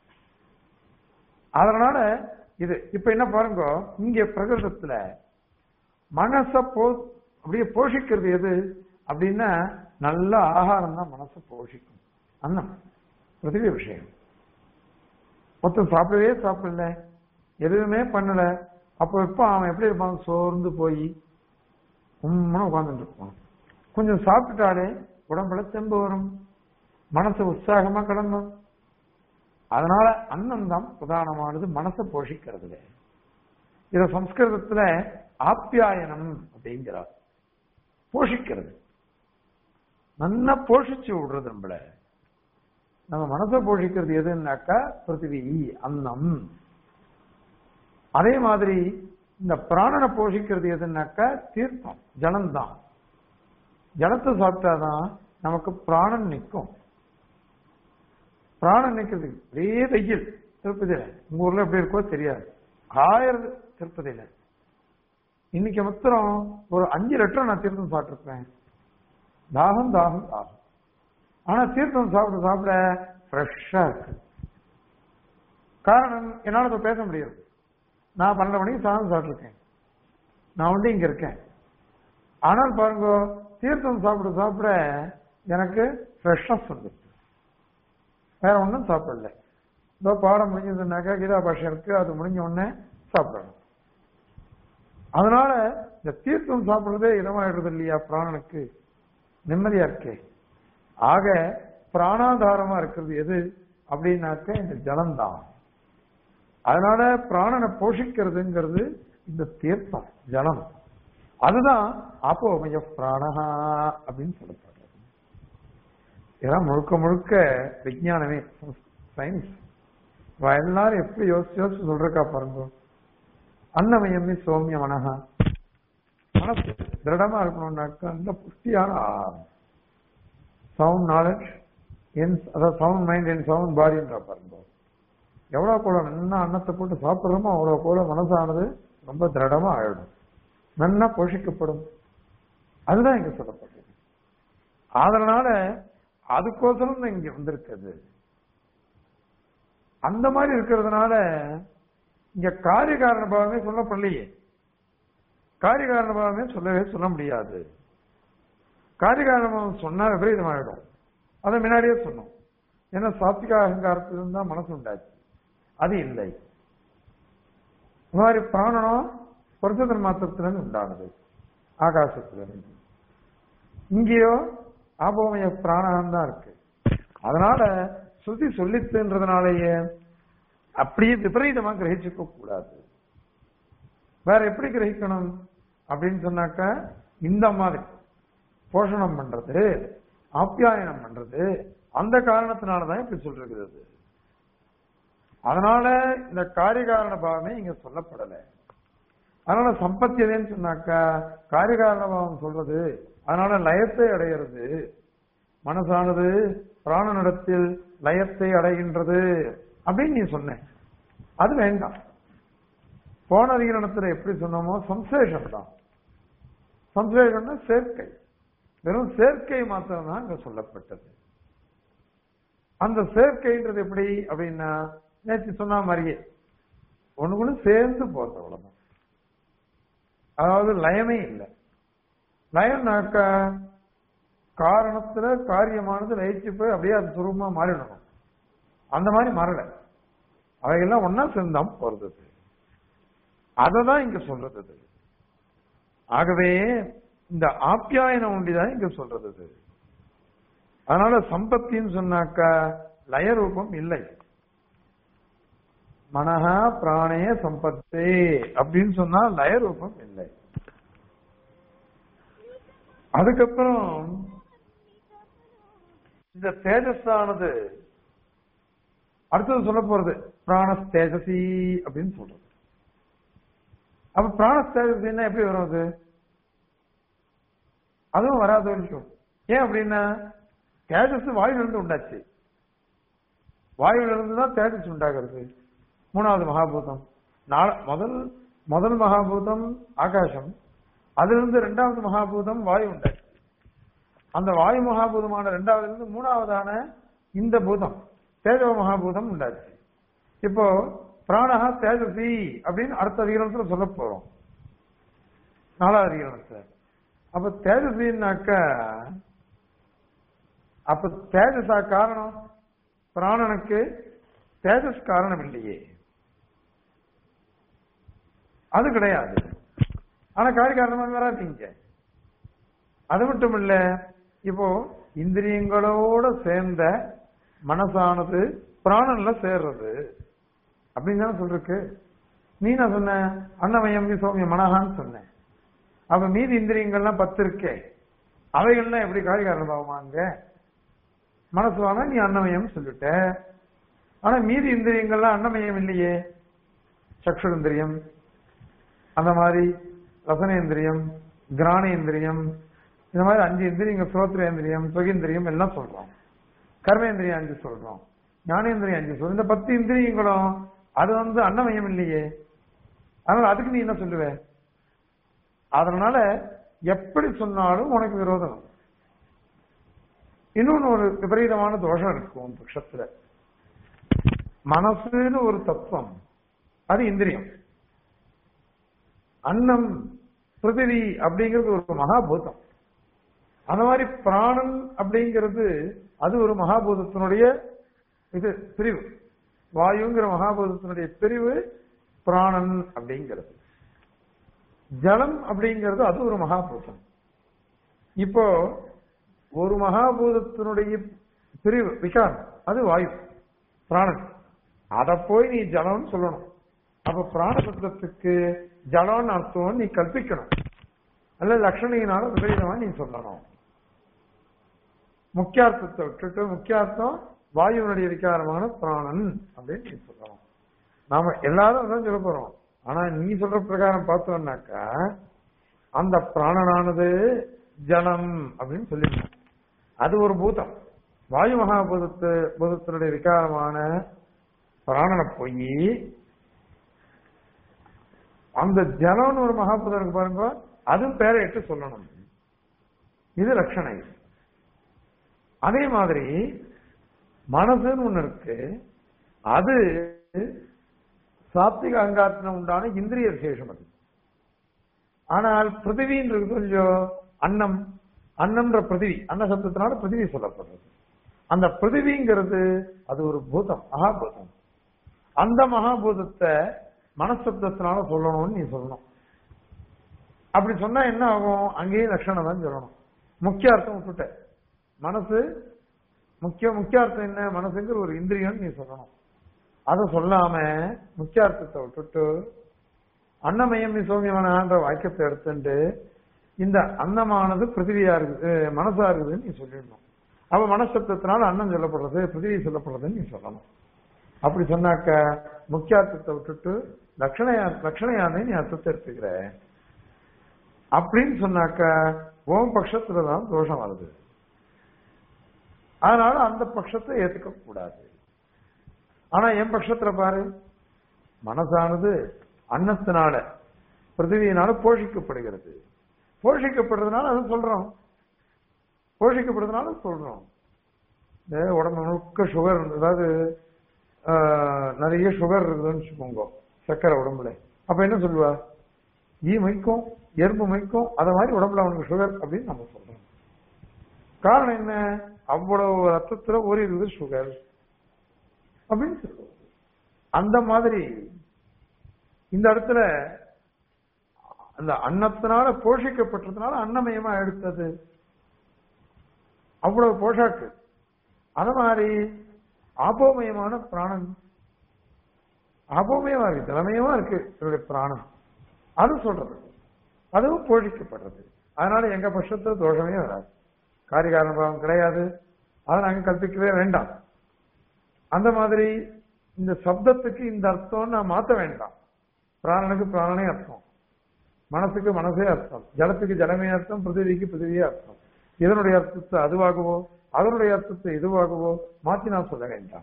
அதனால இது இப்ப என்ன பாருங்க இங்க பிரகிருதத்துல மனச போ அப்படியே போஷிக்கிறது எது அப்படின்னா நல்ல ஆகாரம் தான் மனசை போஷிக்கும் அன்னம் பிருத்திவி விஷயம் மொத்தம் சாப்பிடவே சாப்பிடல எதுவுமே பண்ணல அப்போ இப்ப அவன் எப்படி இருப்பான் சோர்ந்து போய் உண்மனை உட்கார்ந்துட்டு இருப்பான் கொஞ்சம் சாப்பிட்டாலே உடம்புல தெம்பு வரும் மனசு உற்சாகமா கிளம்பும் அதனால அன்னம் தான் பிரதானமானது மனசை போஷிக்கிறதுல இத சம்ஸ்கிருதத்துல ஆப்யாயனம் அப்படிங்கிறார் போஷிக்கிறது நல்லா போஷிச்சு விடுறது நம்மள நம்ம மனசை போஷிக்கிறது எதுன்னாக்கா பிருத்திவி அன்னம் அதே மாதிரி இந்த பிராணனை போஷிக்கிறது எதுன்னாக்கா தீர்த்தம் ஜலம்தான் ஜலத்தை சாப்பிட்டாதான் நமக்கு பிராணன் நிற்கும் பிராணன் நிற்கிறது ஒரே வெயில் திருப்பதியில உங்க ஊர்ல எப்படி இருக்கோ தெரியாது ஆயிரம் திருப்பதியில இன்னைக்கு மாத்திரம் ஒரு அஞ்சு லிட்டர் நான் தீர்த்தம் சாப்பிட்டுருப்பேன் தாகம் தாகம் தாகம் ஆனா தீர்த்தம் சாப்பிட சாப்பிட ஃப்ரெஷ்ஷா இருக்கு காரணம் என்னால இப்ப பேச முடியாது நான் பன்னெண்டு மணிக்கு சாதம் சாப்பிட்டுருக்கேன் நான் வந்து இங்க இருக்கேன் ஆனால் பாருங்க தீர்த்தம் சாப்பிட சாப்பிட எனக்கு ஃப்ரெஷ்னஸ் வந்துச்சு வேற ஒன்றும் சாப்பிடல இதோ பாடம் முடிஞ்சதுனாக்கா கீதா பாஷம் இருக்கு அது முடிஞ்ச உடனே சாப்பிடணும் அதனால இந்த தீர்த்தம் சாப்பிடுறதே இதமாயிடுறது இல்லையா பிராணனுக்கு நிம்மதியா இருக்கே ஆக பிராணாதாரமா இருக்கிறது எது அப்படின்னாக்க இந்த ஜலம்தான் அதனால பிராணனை போஷிக்கிறதுங்கிறது இந்த தீர்த்தம் ஜலம் அதுதான் அப்போமய பிராணஹா அப்படின்னு சொல்லப்படுறது இதெல்லாம் முழுக்க முழுக்க விஞ்ஞானமே சயின்ஸ் எல்லாரும் எப்படி யோசிச்சு யோசிச்சு சொல்றக்கா பாருங்க அன்னமயமே சோமிய மனஹா மனசு திருடமா இருக்கணும்னாக்கா அந்த புஷ்டியான ஆகாரம் சவுண்ட் நாலேஜ் என் அதாவது சவுண்ட் மைண்ட் என் சவுண்ட் பாடின்ற பாருங்க எவ்வளவு கூட நல்லா அன்னத்தை போட்டு சாப்பிடுறோமோ அவ்வளவு கூட மனசானது ரொம்ப திருடமா ஆயிடும் நல்லா போஷிக்கப்படும் அதுதான் இங்க சொல்லப்பட்டது அதனால அதுக்கோசரம் தான் இங்க வந்திருக்குது அந்த மாதிரி இருக்கிறதுனால இங்க காரிய காரண பாவமே சொல்லப்படலையே காரிய காரண பாவமே சொல்லவே சொல்ல முடியாது காரிய காரணம் சொன்னா விபரீதமாயிடும் அதை முன்னாடியே சொன்னோம் ஏன்னா சாத்விக அகங்காரத்திலிருந்து தான் மனசு உண்டாச்சு அது இல்லை இந்த மாதிரி பிராணனம் பொருத்ததன் மாத்திரத்திலிருந்து உண்டானது ஆகாசத்திலிருந்து இங்கேயோ ஆபோமய பிராணம் தான் இருக்கு அதனால சுத்தி சொல்லித்துன்றதுனாலேயே அப்படியே விபரீதமா கிரகிச்சுக்க கூடாது வேற எப்படி கிரகிக்கணும் அப்படின்னு சொன்னாக்க இந்த மாதிரி போஷணம் பண்றது ஆப்யாயனம் பண்றது அந்த காரணத்தினாலதான் இப்படி சொல்றது அதனால இந்த காரியகாரண பாவமே இங்க சொல்லப்படல அதனால சம்பத்தி எதுன்னு சொன்னாக்கா காரியகாரண பாவம் சொல்றது அதனால லயத்தை அடையிறது மனசானது பிராணனிடத்தில் லயத்தை அடைகின்றது அப்படின்னு நீ சொன்ன அது வேண்டாம் போன அதிகரணத்துல எப்படி சொன்னோமோ சம்சேஷம் தான் சம்சேஷம்னா சேர்க்கை வெறும் சேர்க்கை மாத்திரம் தான் இங்க சொல்லப்பட்டது அந்த சேர்க்கைன்றது எப்படி அப்படின்னா நேற்று சொன்ன மாதிரியே ஒண்ணு ஒண்ணு சேர்ந்து போறது அவ்வளவுதான் அதாவது லயமே இல்லை லயம்னாக்க காரணத்துல காரியமானது லயிச்சு போய் அப்படியே அது சுரூபமா மாறிடணும் அந்த மாதிரி மாறல அவைகள்லாம் ஒன்னா சேர்ந்தான் போறது அதை தான் இங்க சொல்றது ஆகவே இந்த ஆப்யாயனம் ஒண்டிதான் இங்க சொல்றது அதனால சம்பத்தின்னு சொன்னாக்கா லய ரூபம் இல்லை மனஹா பிராணே சம்பத்தே அப்படின்னு சொன்னா லய ரூபம் இல்லை அதுக்கப்புறம் இந்த தேஜஸானது அடுத்தது சொல்ல போறது பிராண தேஜசி அப்படின்னு சொல்றது அப்ப பிராண தேஜசின்னா எப்படி வரும் அது அதுவும் வராத விஷயம் ஏன் அப்படின்னா தேஜஸ் வாயுவிலிருந்து உண்டாச்சு வாயுவிலிருந்து தான் தேஜஸ் உண்டாகிறது மூணாவது மகாபூதம் நால முதல் முதல் மகாபூதம் ஆகாசம் அதிலிருந்து இரண்டாவது மகாபூதம் வாயு உண்டாச்சு அந்த வாயு மகாபூதமான இரண்டாவதுல இருந்து மூணாவதான இந்த பூதம் தேஜவ மகாபூதம் உண்டாச்சு இப்போ பிராணஹா தேஜசி அப்படின்னு அடுத்த அதிகாரத்துல சொல்ல போறோம் நாலாவது அதிகாரத்துல அப்ப தேஜசின்னாக்க அப்ப தேஜஸா காரணம் பிராணனுக்கு தேஜஸ் காரணம் இல்லையே அது கிடையாது ஆனா காரிய காரணமாக வராதீங்க அது மட்டும் இல்ல இப்போ இந்திரியங்களோட சேர்ந்த மனசானது பிராணன்ல சேர்றது அப்படின்னு தானே சொல்றக்கு நீ நான் சொன்ன அன்னமயம் சௌமிய மனகான்னு சொன்னேன் அப்ப மீதி இந்திரியங்கள்லாம் பத்து இருக்கே அவைகள்லாம் எப்படி காரிய காரணமாகுமாங்க மனசு வாங்க நீ அன்னமயம் சொல்லிட்ட ஆனா மீதி இந்திரியங்கள்லாம் அன்னமயம் இல்லையே சக்ஷுந்திரியம் அந்த மாதிரி ரசனேந்திரியம் கிராணேந்திரியம் இந்த மாதிரி அஞ்சு இந்திரியங்கள் சோத்திரேந்திரியம் சுகேந்திரியம் எல்லாம் சொல்றோம் கர்மேந்திரியம் அஞ்சு சொல்றோம் ஞானேந்திரியம் அஞ்சு சொல்றோம் இந்த பத்து இந்திரியங்களும் அது வந்து அன்னமயம் இல்லையே அதனால அதுக்கு நீ என்ன சொல்லுவ அதனால எப்படி சொன்னாலும் உனக்கு விரோதம் இன்னொன்னு ஒரு விபரீதமான தோஷம் இருக்கும் உன் பட்சத்துல மனசுன்னு ஒரு தத்துவம் அது இந்திரியம் அன்னம் பிருத்திவி அப்படிங்கிறது ஒரு மகாபூதம் அந்த மாதிரி பிராணன் அப்படிங்கிறது அது ஒரு மகாபூதத்தினுடைய இது பிரிவு வாயுங்கிற மகாபூதத்தினுடைய பிரிவு பிராணன் அப்படிங்கிறது ஜலம் அப்படிங்கிறது அது ஒரு மகாபூதம் இப்போ ஒரு மகாபூதத்தினுடைய பிரிவு விகாரம் அது வாயு பிராணன் அத போய் நீ ஜலம்னு சொல்லணும் அப்ப பிராண சப்தத்துக்கு ஜலம்னு அர்த்தம் நீ கற்பிக்கணும் அல்ல லட்சணையினால விபரீதமா நீ சொல்லணும் முக்கியார்த்தத்தை விட்டுட்டு முக்கியார்த்தம் வாயுனுடைய விகாரமான பிராணன் அப்படின்னு நீ சொல்லணும் நாம எல்லாரும் அதான் சொல்ல போறோம் ஆனா நீ சொல்ற பிரகாரம் பார்த்தோம்னாக்கா அந்த பிராணனானது ஜலம் அப்படின்னு சொல்லிடணும் அது ஒரு பூதம் வாயு மகாபூதத்து பூதத்தினுடைய விகாரமான பிராணனை போய் அந்த ஜலம்னு ஒரு மகாபூதம் இருக்கு பாருங்க அதுவும் பேரை இட்டு சொல்லணும் இது லட்சணை அதே மாதிரி மனசுன்னு ஒண்ணு இருக்கு அது சாத்விக அங்காரத்தின உண்டான இந்திரிய விசேஷம் அது ஆனால் பிருத்திவின்றது கொஞ்சம் அன்னம் அன்னம்ன்ற பிருத்திவி அன்ன சப்தத்தினால பிருத்திவி சொல்லப்படுறது அந்த பிருத்திவிங்கிறது அது ஒரு பூதம் மகாபூதம் அந்த மகாபூதத்தை மனசப்தத்தினால சொல்லணும்னு நீ சொல்லணும் அப்படி சொன்னா என்ன ஆகும் அங்கேயும் லட்சணம் தான் சொல்லணும் முக்கிய அர்த்தம் விட்டுட்ட மனசு முக்கிய முக்கிய அர்த்தம் என்ன மனசுங்கிற ஒரு இந்திரியம் நீ சொல்லணும் அதை சொல்லாம முக்கிய அர்த்தத்தை விட்டுட்டு அன்னமயம் சௌமியமானன்ற வாக்கியத்தை எடுத்துட்டு இந்த அன்னமானது பிருத்திவியா இருக்குது மனசா இருக்குதுன்னு நீ சொல்லிடணும் அப்ப மனசப்தத்தினால அன்னம் சொல்லப்படுறது பிருத்திவி சொல்லப்படுறதுன்னு நீ சொல்லணும் அப்படி சொன்னாக்க முக்கியார்த்தத்தை விட்டுட்டு லட்சணையா லட்சணையானே நீ அர்த்தத்தை எடுத்துக்கிற அப்படின்னு சொன்னாக்க ஓம் பட்சத்துலதான் தோஷம் வருது அதனால அந்த பட்சத்தை ஏத்துக்க கூடாது ஆனா என் பட்சத்துல பாரு மனசானது அன்னத்தினால பிருத்திவியினால போஷிக்கப்படுகிறது போஷிக்கப்படுறதுனால அதை சொல்றோம் போஷிக்கப்படுறதுனால சொல்றோம் இந்த உடம்பு முழுக்க சுகர் அதாவது நிறைய சுகர் இருக்குதுன்னு வச்சுக்கோங்க சக்கரை உடம்புல அப்ப என்ன சொல்லுவா ஈ மைக்கும் எறும்பு மைக்கும் அத மாதிரி உடம்புல அவனுக்கு சுகர் அப்படின்னு நம்ம சொல்றோம் காரணம் என்ன அவ்வளவு ரத்தத்துல ஒரு இருக்குது சுகர் அப்படின்னு சொல்லுவோம் அந்த மாதிரி இந்த இடத்துல அந்த அன்னத்தினால போஷிக்கப்பட்டதுனால அன்னமயமா எடுத்தது அவ்வளவு போஷாக்கு அது மாதிரி ஆபோமயமான பிராணன் ஆபோமயமா இருக்கு திறமையமா இருக்கு என்னுடைய பிராணம் அது சொல்றது அதுவும் போஷிக்கப்படுறது அதனால எங்க பட்சத்துல தோஷமே வராது காரிகாரண பாவம் கிடையாது அதை நாங்க கற்பிக்கவே வேண்டாம் அந்த மாதிரி இந்த சப்தத்துக்கு இந்த அர்த்தம் நான் மாத்த வேண்டாம் பிராணனுக்கு பிராணனே அர்த்தம் மனசுக்கு மனசே அர்த்தம் ஜலத்துக்கு ஜலமே அர்த்தம் பிருத்திவிக்கு பிருத்திவியே அர்த்தம் இதனுடைய அர்த்தத்தை அதுவாகவோ அதனுடைய அர்த்தத்தை இதுவாகவோ மாற்றி நான் சொல்ல வேண்டாம்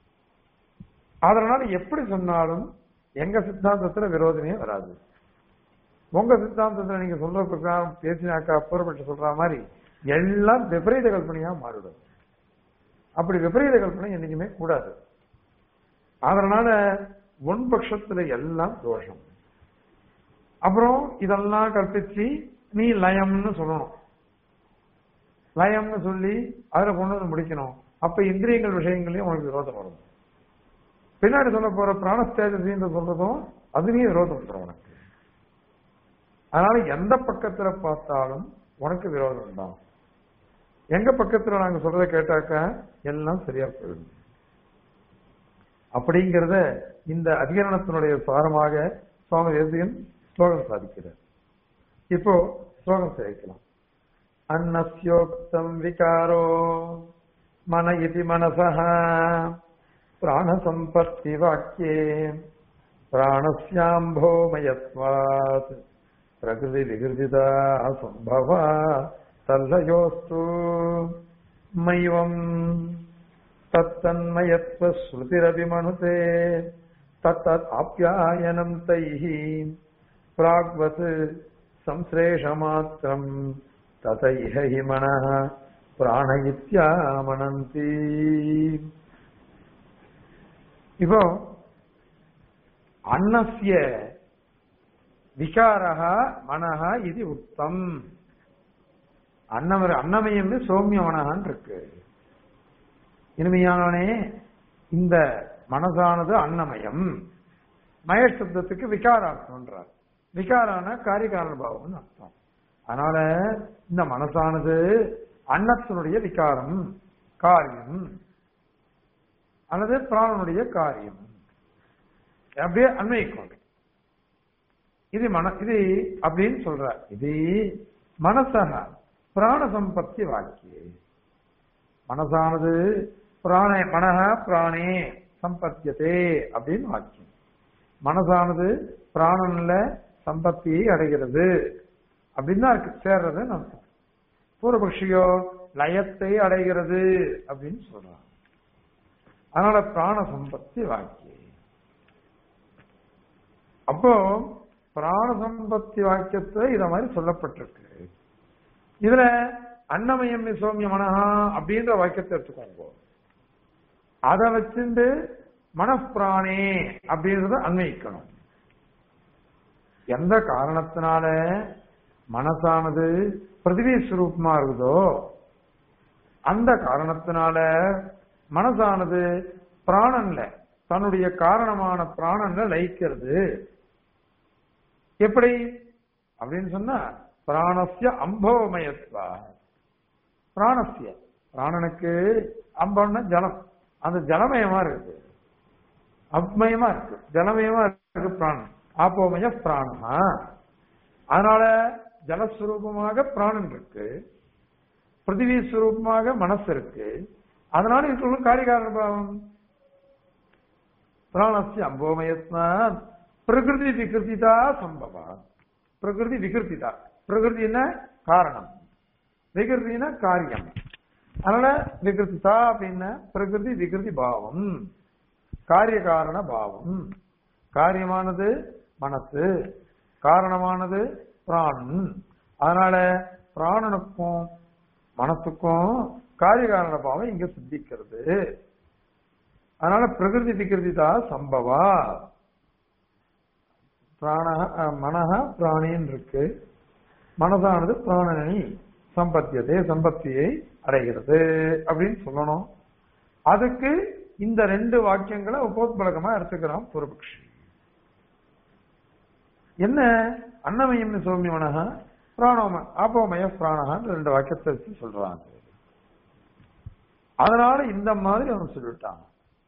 அதனால எப்படி சொன்னாலும் எங்க சித்தாந்தத்துல விரோதமே வராது உங்க சித்தாந்தத்துல நீங்க சொல்ற பிரகாரம் பேசினாக்கா அப்புறப்பட்டு சொல்ற மாதிரி எல்லாம் விபரீத கல்பனையா மாறிடும் அப்படி விபரீத கல்பனை என்னைக்குமே கூடாது அதனால ஒன் பட்சத்துல எல்லாம் தோஷம் அப்புறம் இதெல்லாம் கற்பிச்சு நீ லயம்னு சொல்லணும் லயம்னு சொல்லி அதுல கொண்டு வந்து முடிக்கணும் அப்ப இந்திரியங்கள் விஷயங்களையும் உனக்கு விரோதம் வரும் பின்னாடி சொல்ல போற பிராணஸ்தேஜசின்னு சொல்றதும் அதுலயும் விரோதம் வந்துடும் உனக்கு அதனால எந்த பக்கத்துல பார்த்தாலும் உனக்கு விரோதம் தான் எங்க பக்கத்துல நாங்க சொல்றத கேட்டாக்க எல்லாம் சரியா போயிடும் அப்படிங்கிறத இந்த அதிகரணத்தினுடைய சாரமாக சுவாமி தேசியன் ஸ்லோகம் சாதிக்கிறார் இப்போ ஸ்லோகம் சேவிக்கலாம் அன்னஸ்யோக்தம் விகாரோ மன இது மனசः பிராணசம்பத்தி வாக்கியே பிராணஸ்யாம்போமயத்வாத் பிரகிருதி விகிருதிதா சம்பவா தல்லயோஸ்து மைவம் तत्तन्मयत्वश्रुतिरपि मनुते तत्तत् आप्यायनम् तैः प्राग्वत् संश्लेषमात्रम् तत इह हि मनः प्राण इत्यामनन्ति இப்போ அன்னசிய விகாரக மனஹ இது உத்தம் அன்னமர் அன்னமயம் சௌமிய மனஹான் இருக்கு இனிமையானவனே இந்த மனசானது அன்னமயம் மய சப்தத்துக்கு விகாரார்த்தம்ன்றார் விகாரான காரியகாரண பாவம்னு அர்த்தம் அதனால இந்த மனசானது அன்னத்தினுடைய விகாரம் காரியம் அல்லது பிராணனுடைய காரியம் அப்படியே அன்வைக்கும் இது மன இது அப்படின்னு சொல்ற இது மனசக பிராண சம்பத்தி வாக்கிய மனசானது பிராண மனஹ பிராணே சம்பத்தியதே அப்படின்னு வாக்கியம் மனசானது பிராணன்ல சம்பத்தியை அடைகிறது அப்படின்னு தான் இருக்கு சேர்றது அர்த்தம் பூர்வபக்ஷியோ லயத்தை அடைகிறது அப்படின்னு சொல்றான் அதனால பிராண சம்பத்தி வாக்கிய அப்போ பிராண சம்பத்தி வாக்கியத்தை இத மாதிரி சொல்லப்பட்டிருக்கு இதுல அன்னமயம் சௌமிய மனஹா அப்படின்ற வாக்கியத்தை எடுத்துக்கோங்க அதை வச்சுட்டு மனப்பிராணே அப்படின்றத அன்வயிக்கணும் எந்த காரணத்தினால மனசானது பிரதிவி சுரூபமா இருக்குதோ அந்த காரணத்தினால மனசானது பிராணன்ல தன்னுடைய காரணமான பிராணன்ல லயிக்கிறது எப்படி அப்படின்னு சொன்னா பிராணஸ்ய அம்போமயத்வா பிராணஸ்ய பிராணனுக்கு அம்பம்னா ஜலம் அந்த ஜலமயமா இருக்குது அப்மயமா இருக்கு ஜலமயமா இருக்கு பிராணன் ஆப்போமய பிராணமா அதனால ஜலஸ்வரூபமாக பிராணன் இருக்கு பிருத்திவி ஸ்வரூபமாக மனசு இருக்கு அதனால இதுக்குள்ள காரிகாரண பாவம் பிராணஸ்ய அம்போமயத்னா பிரகிருதி விகிருதிதா சம்பவா பிரகிருதி விகிருதிதா பிரகிருதினா காரணம் விகிருதினா காரியம் அதனால விகிருதிதா அப்படின்னா பிரகிருதி விகிருதி பாவம் காரிய காரண பாவம் காரியமானது மனசு காரணமானது பிராணன் அதனால பிராணனுக்கும் மனசுக்கும் காரிய காரண பாவம் இங்க சித்திக்கிறது அதனால பிரகிருதி விகிருதி தான் சம்பவா பிராண மனஹ பிராணின் இருக்கு மனதானது பிராணனை சம்பத்தியதே சம்பத்தியை அடைகிறது அப்படின்னு சொல்லணும் அதுக்கு இந்த ரெண்டு வாக்கியங்களை உபோத்பலகமா எடுத்துக்கிறோம் பூர்வபக்ஷி என்ன அன்னமயம்னு சௌமியமனஹா பிராணோம ஆப்போமய பிராணஹான்னு ரெண்டு வாக்கியத்தை வச்சு சொல்றாங்க அதனால இந்த மாதிரி அவன் சொல்லிட்டான்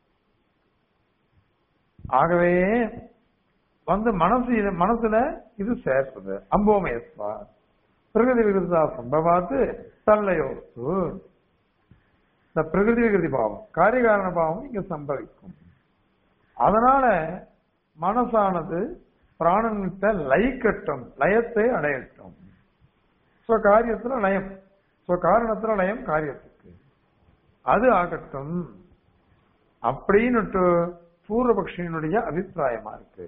ஆகவே வந்து மனசு இது மனசுல இது சேர்றது அம்போமயஸ்வா பிரகிருதி விகிருதா சம்பவாத்து தல்லையோஸ்து இந்த பிரகிருதி விகிருதி பாவம் காரியகாரண பாவம் இங்க சம்பவிக்கும் அதனால மனசானது பிராணன்கிட்ட லயிக்கட்டும் லயத்தை அடையட்டும் சோ காரியத்துல லயம் சோ காரணத்துல லயம் காரியத்துக்கு அது ஆகட்டும் அப்படின்னுட்டு பூர்வபக்ஷியினுடைய அபிப்பிராயமா இருக்கு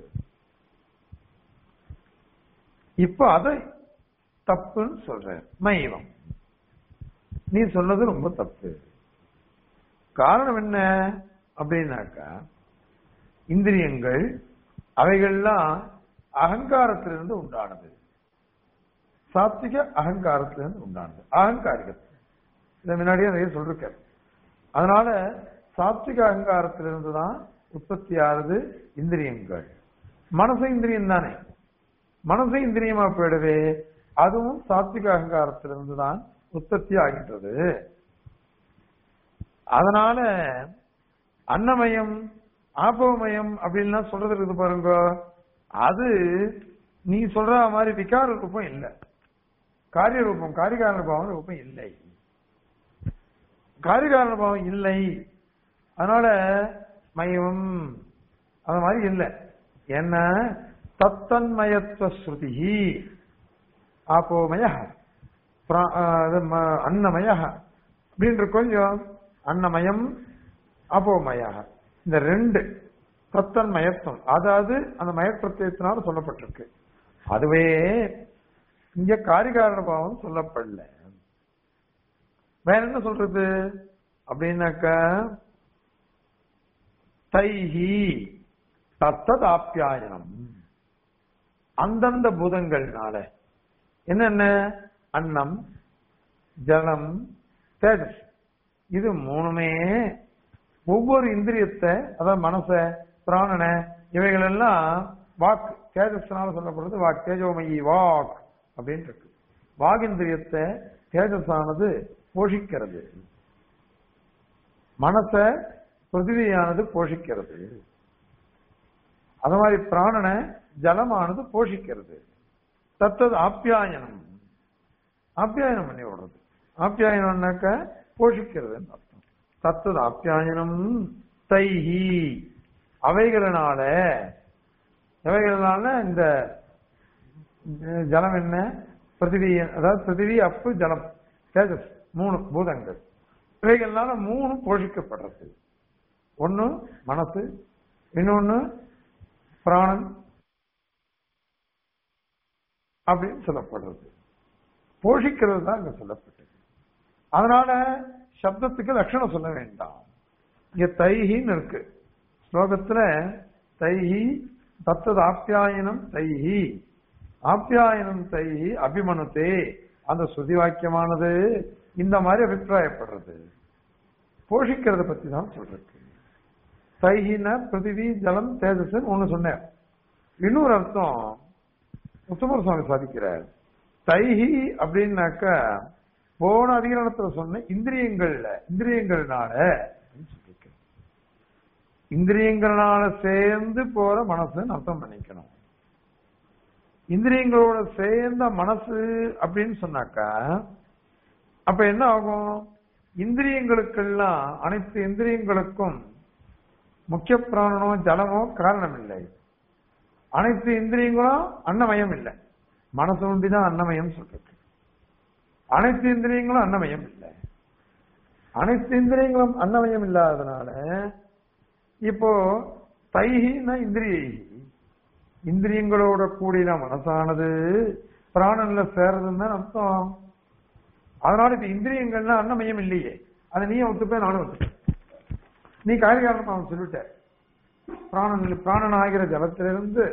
இப்ப அதை தப்புன்னு சொல்றேன் மைவம் நீ சொன்னது ரொம்ப தப்பு காரணம் என்ன அப்படின்னாக்கா இந்திரியங்கள் அவைகள்லாம் அகங்காரத்திலிருந்து உண்டானது சாத்விக அகங்காரத்திலிருந்து உண்டானது அகங்காரிகத்து இதை முன்னாடியே நிறைய சொல்லிருக்காரு அதனால சாத்விக அகங்காரத்திலிருந்து தான் உற்பத்தி ஆறுது இந்திரியங்கள் மனசு இந்திரியம் தானே மனசு இந்திரியமா போயிடவே அதுவும் சாத்விக அகங்காரத்திலிருந்து தான் உற்பத்தி ஆகின்றது அதனால அன்னமயம் ஆபவமயம் அப்படின்லாம் சொல்றது இருக்குது பாருங்க அது நீ சொல்ற மாதிரி விகார ரூபம் இல்லை காரிய ரூபம் காரிகாரண பாவம் ரூபம் இல்லை காரிகாரண பாவம் இல்லை அதனால மயம் அந்த மாதிரி இல்லை என்ன தத்தன்மயத்துவ ஸ்ருதி ஆப்போமய அன்னமய அப்படின்ற கொஞ்சம் அன்னமயம் அபோமய இந்த ரெண்டு தத்தன் மயத்துவம் அதாவது அந்த மயப்பிரத்தியத்தினால சொல்லப்பட்டிருக்கு அதுவே இங்க காரிகாரண பாவம் சொல்லப்படல வேற என்ன சொல்றது அப்படின்னாக்கா தைஹி தத்ததாப்பியாயனம் அந்தந்த பூதங்கள்னால என்னென்ன அன்னம் ஜலம் தேஜஸ் இது மூணுமே ஒவ்வொரு இந்திரியத்தை அதாவது மனச பிராணனை இவைகள் எல்லாம் வாக் தேஜஸ்னால சொல்லப்படுறது வாக் தேஜோமயி வாக் அப்படின்னு இருக்கு வாகிந்திரியத்தை தேஜஸானது போஷிக்கிறது மனச பிருத்திவியானது போஷிக்கிறது அது மாதிரி பிராணனை ஜலமானது போஷிக்கிறது தத்தது ஆப்யாயனம் ஆப்யாயனம் பண்ணி விடுறது ஆப்யாயனம்னாக்க போஷிக்கிறது அர்த்தம் தத்தது ஆப்யாயனம் தைஹி அவைகளினால அவைகளினால இந்த ஜலம் என்ன பிருத்திவி அதாவது பிருத்திவி அப்பு ஜலம் தேஜஸ் மூணு பூதங்கள் இவைகள்னால மூணு போஷிக்கப்படுறது ஒண்ணு மனசு இன்னொன்னு பிராணன் அப்படின்னு சொல்லப்படுறது போஷிக்கிறது தான் இங்க சொல்லப்பட்டது அதனால சப்தத்துக்கு லட்சணம் சொல்ல வேண்டாம் இங்க தைஹின்னு இருக்கு ஸ்லோகத்துல தைஹி தத்தது ஆப்யாயனம் தைஹி ஆப்யாயனம் தைஹி அபிமனுத்தே அந்த ஸ்ருதி வாக்கியமானது இந்த மாதிரி அபிப்பிராயப்படுறது போஷிக்கிறத பத்தி தான் சொல்றது தைஹின பிருத்திவி ஜலம் தேஜஸ் ஒண்ணு சொன்னேன் இன்னொரு அர்த்தம் முத்துமர் சுவாமி சாதிக்கிறார் தைஹி அப்படின்னாக்க போன அதிகரணத்துல சொன்ன இந்திரியங்கள்ல இந்திரியங்கள்னால அப்படின்னு சொல்லியிருக்கார். இந்திரியங்கள்னால சேர்ந்து போற மனசுன்னு அர்த்தம் பண்ணிக்கணும் இந்திரியங்களோட சேர்ந்த மனசு அப்படின்னு சொன்னாக்கா அப்ப என்ன ஆகும் இந்திரியங்களுக்கெல்லாம் அனைத்து இந்திரியங்களுக்கும் முக்கிய பிராணனோ ஜலமோ காரணம் இல்லை அனைத்து இந்திரியங்களும் அன்னமயம் இல்லை மனசு ஒண்டிதான் அன்னமயம் சொல்றது அனைத்து இந்திரியங்களும் அன்னமயம் இல்லை அனைத்து இந்திரியங்களும் அன்னமயம் இல்லாததுனால இப்போ தைஹின்னா இந்திரியை இந்திரியங்களோட கூடின மனசானது பிராணன்ல சேரதுன்னு தான் அர்த்தம் அதனால இப்ப இந்திரியங்கள்னா அன்னமயம் இல்லையே அதை நீயும் ஒத்துப்பேன் நானும் ஒத்துப்பேன் நீ காரியகாரணம் அவன் சொல்லிட்ட பிராணன் பிராணன் ஆகிற ஜலத்திலிருந்து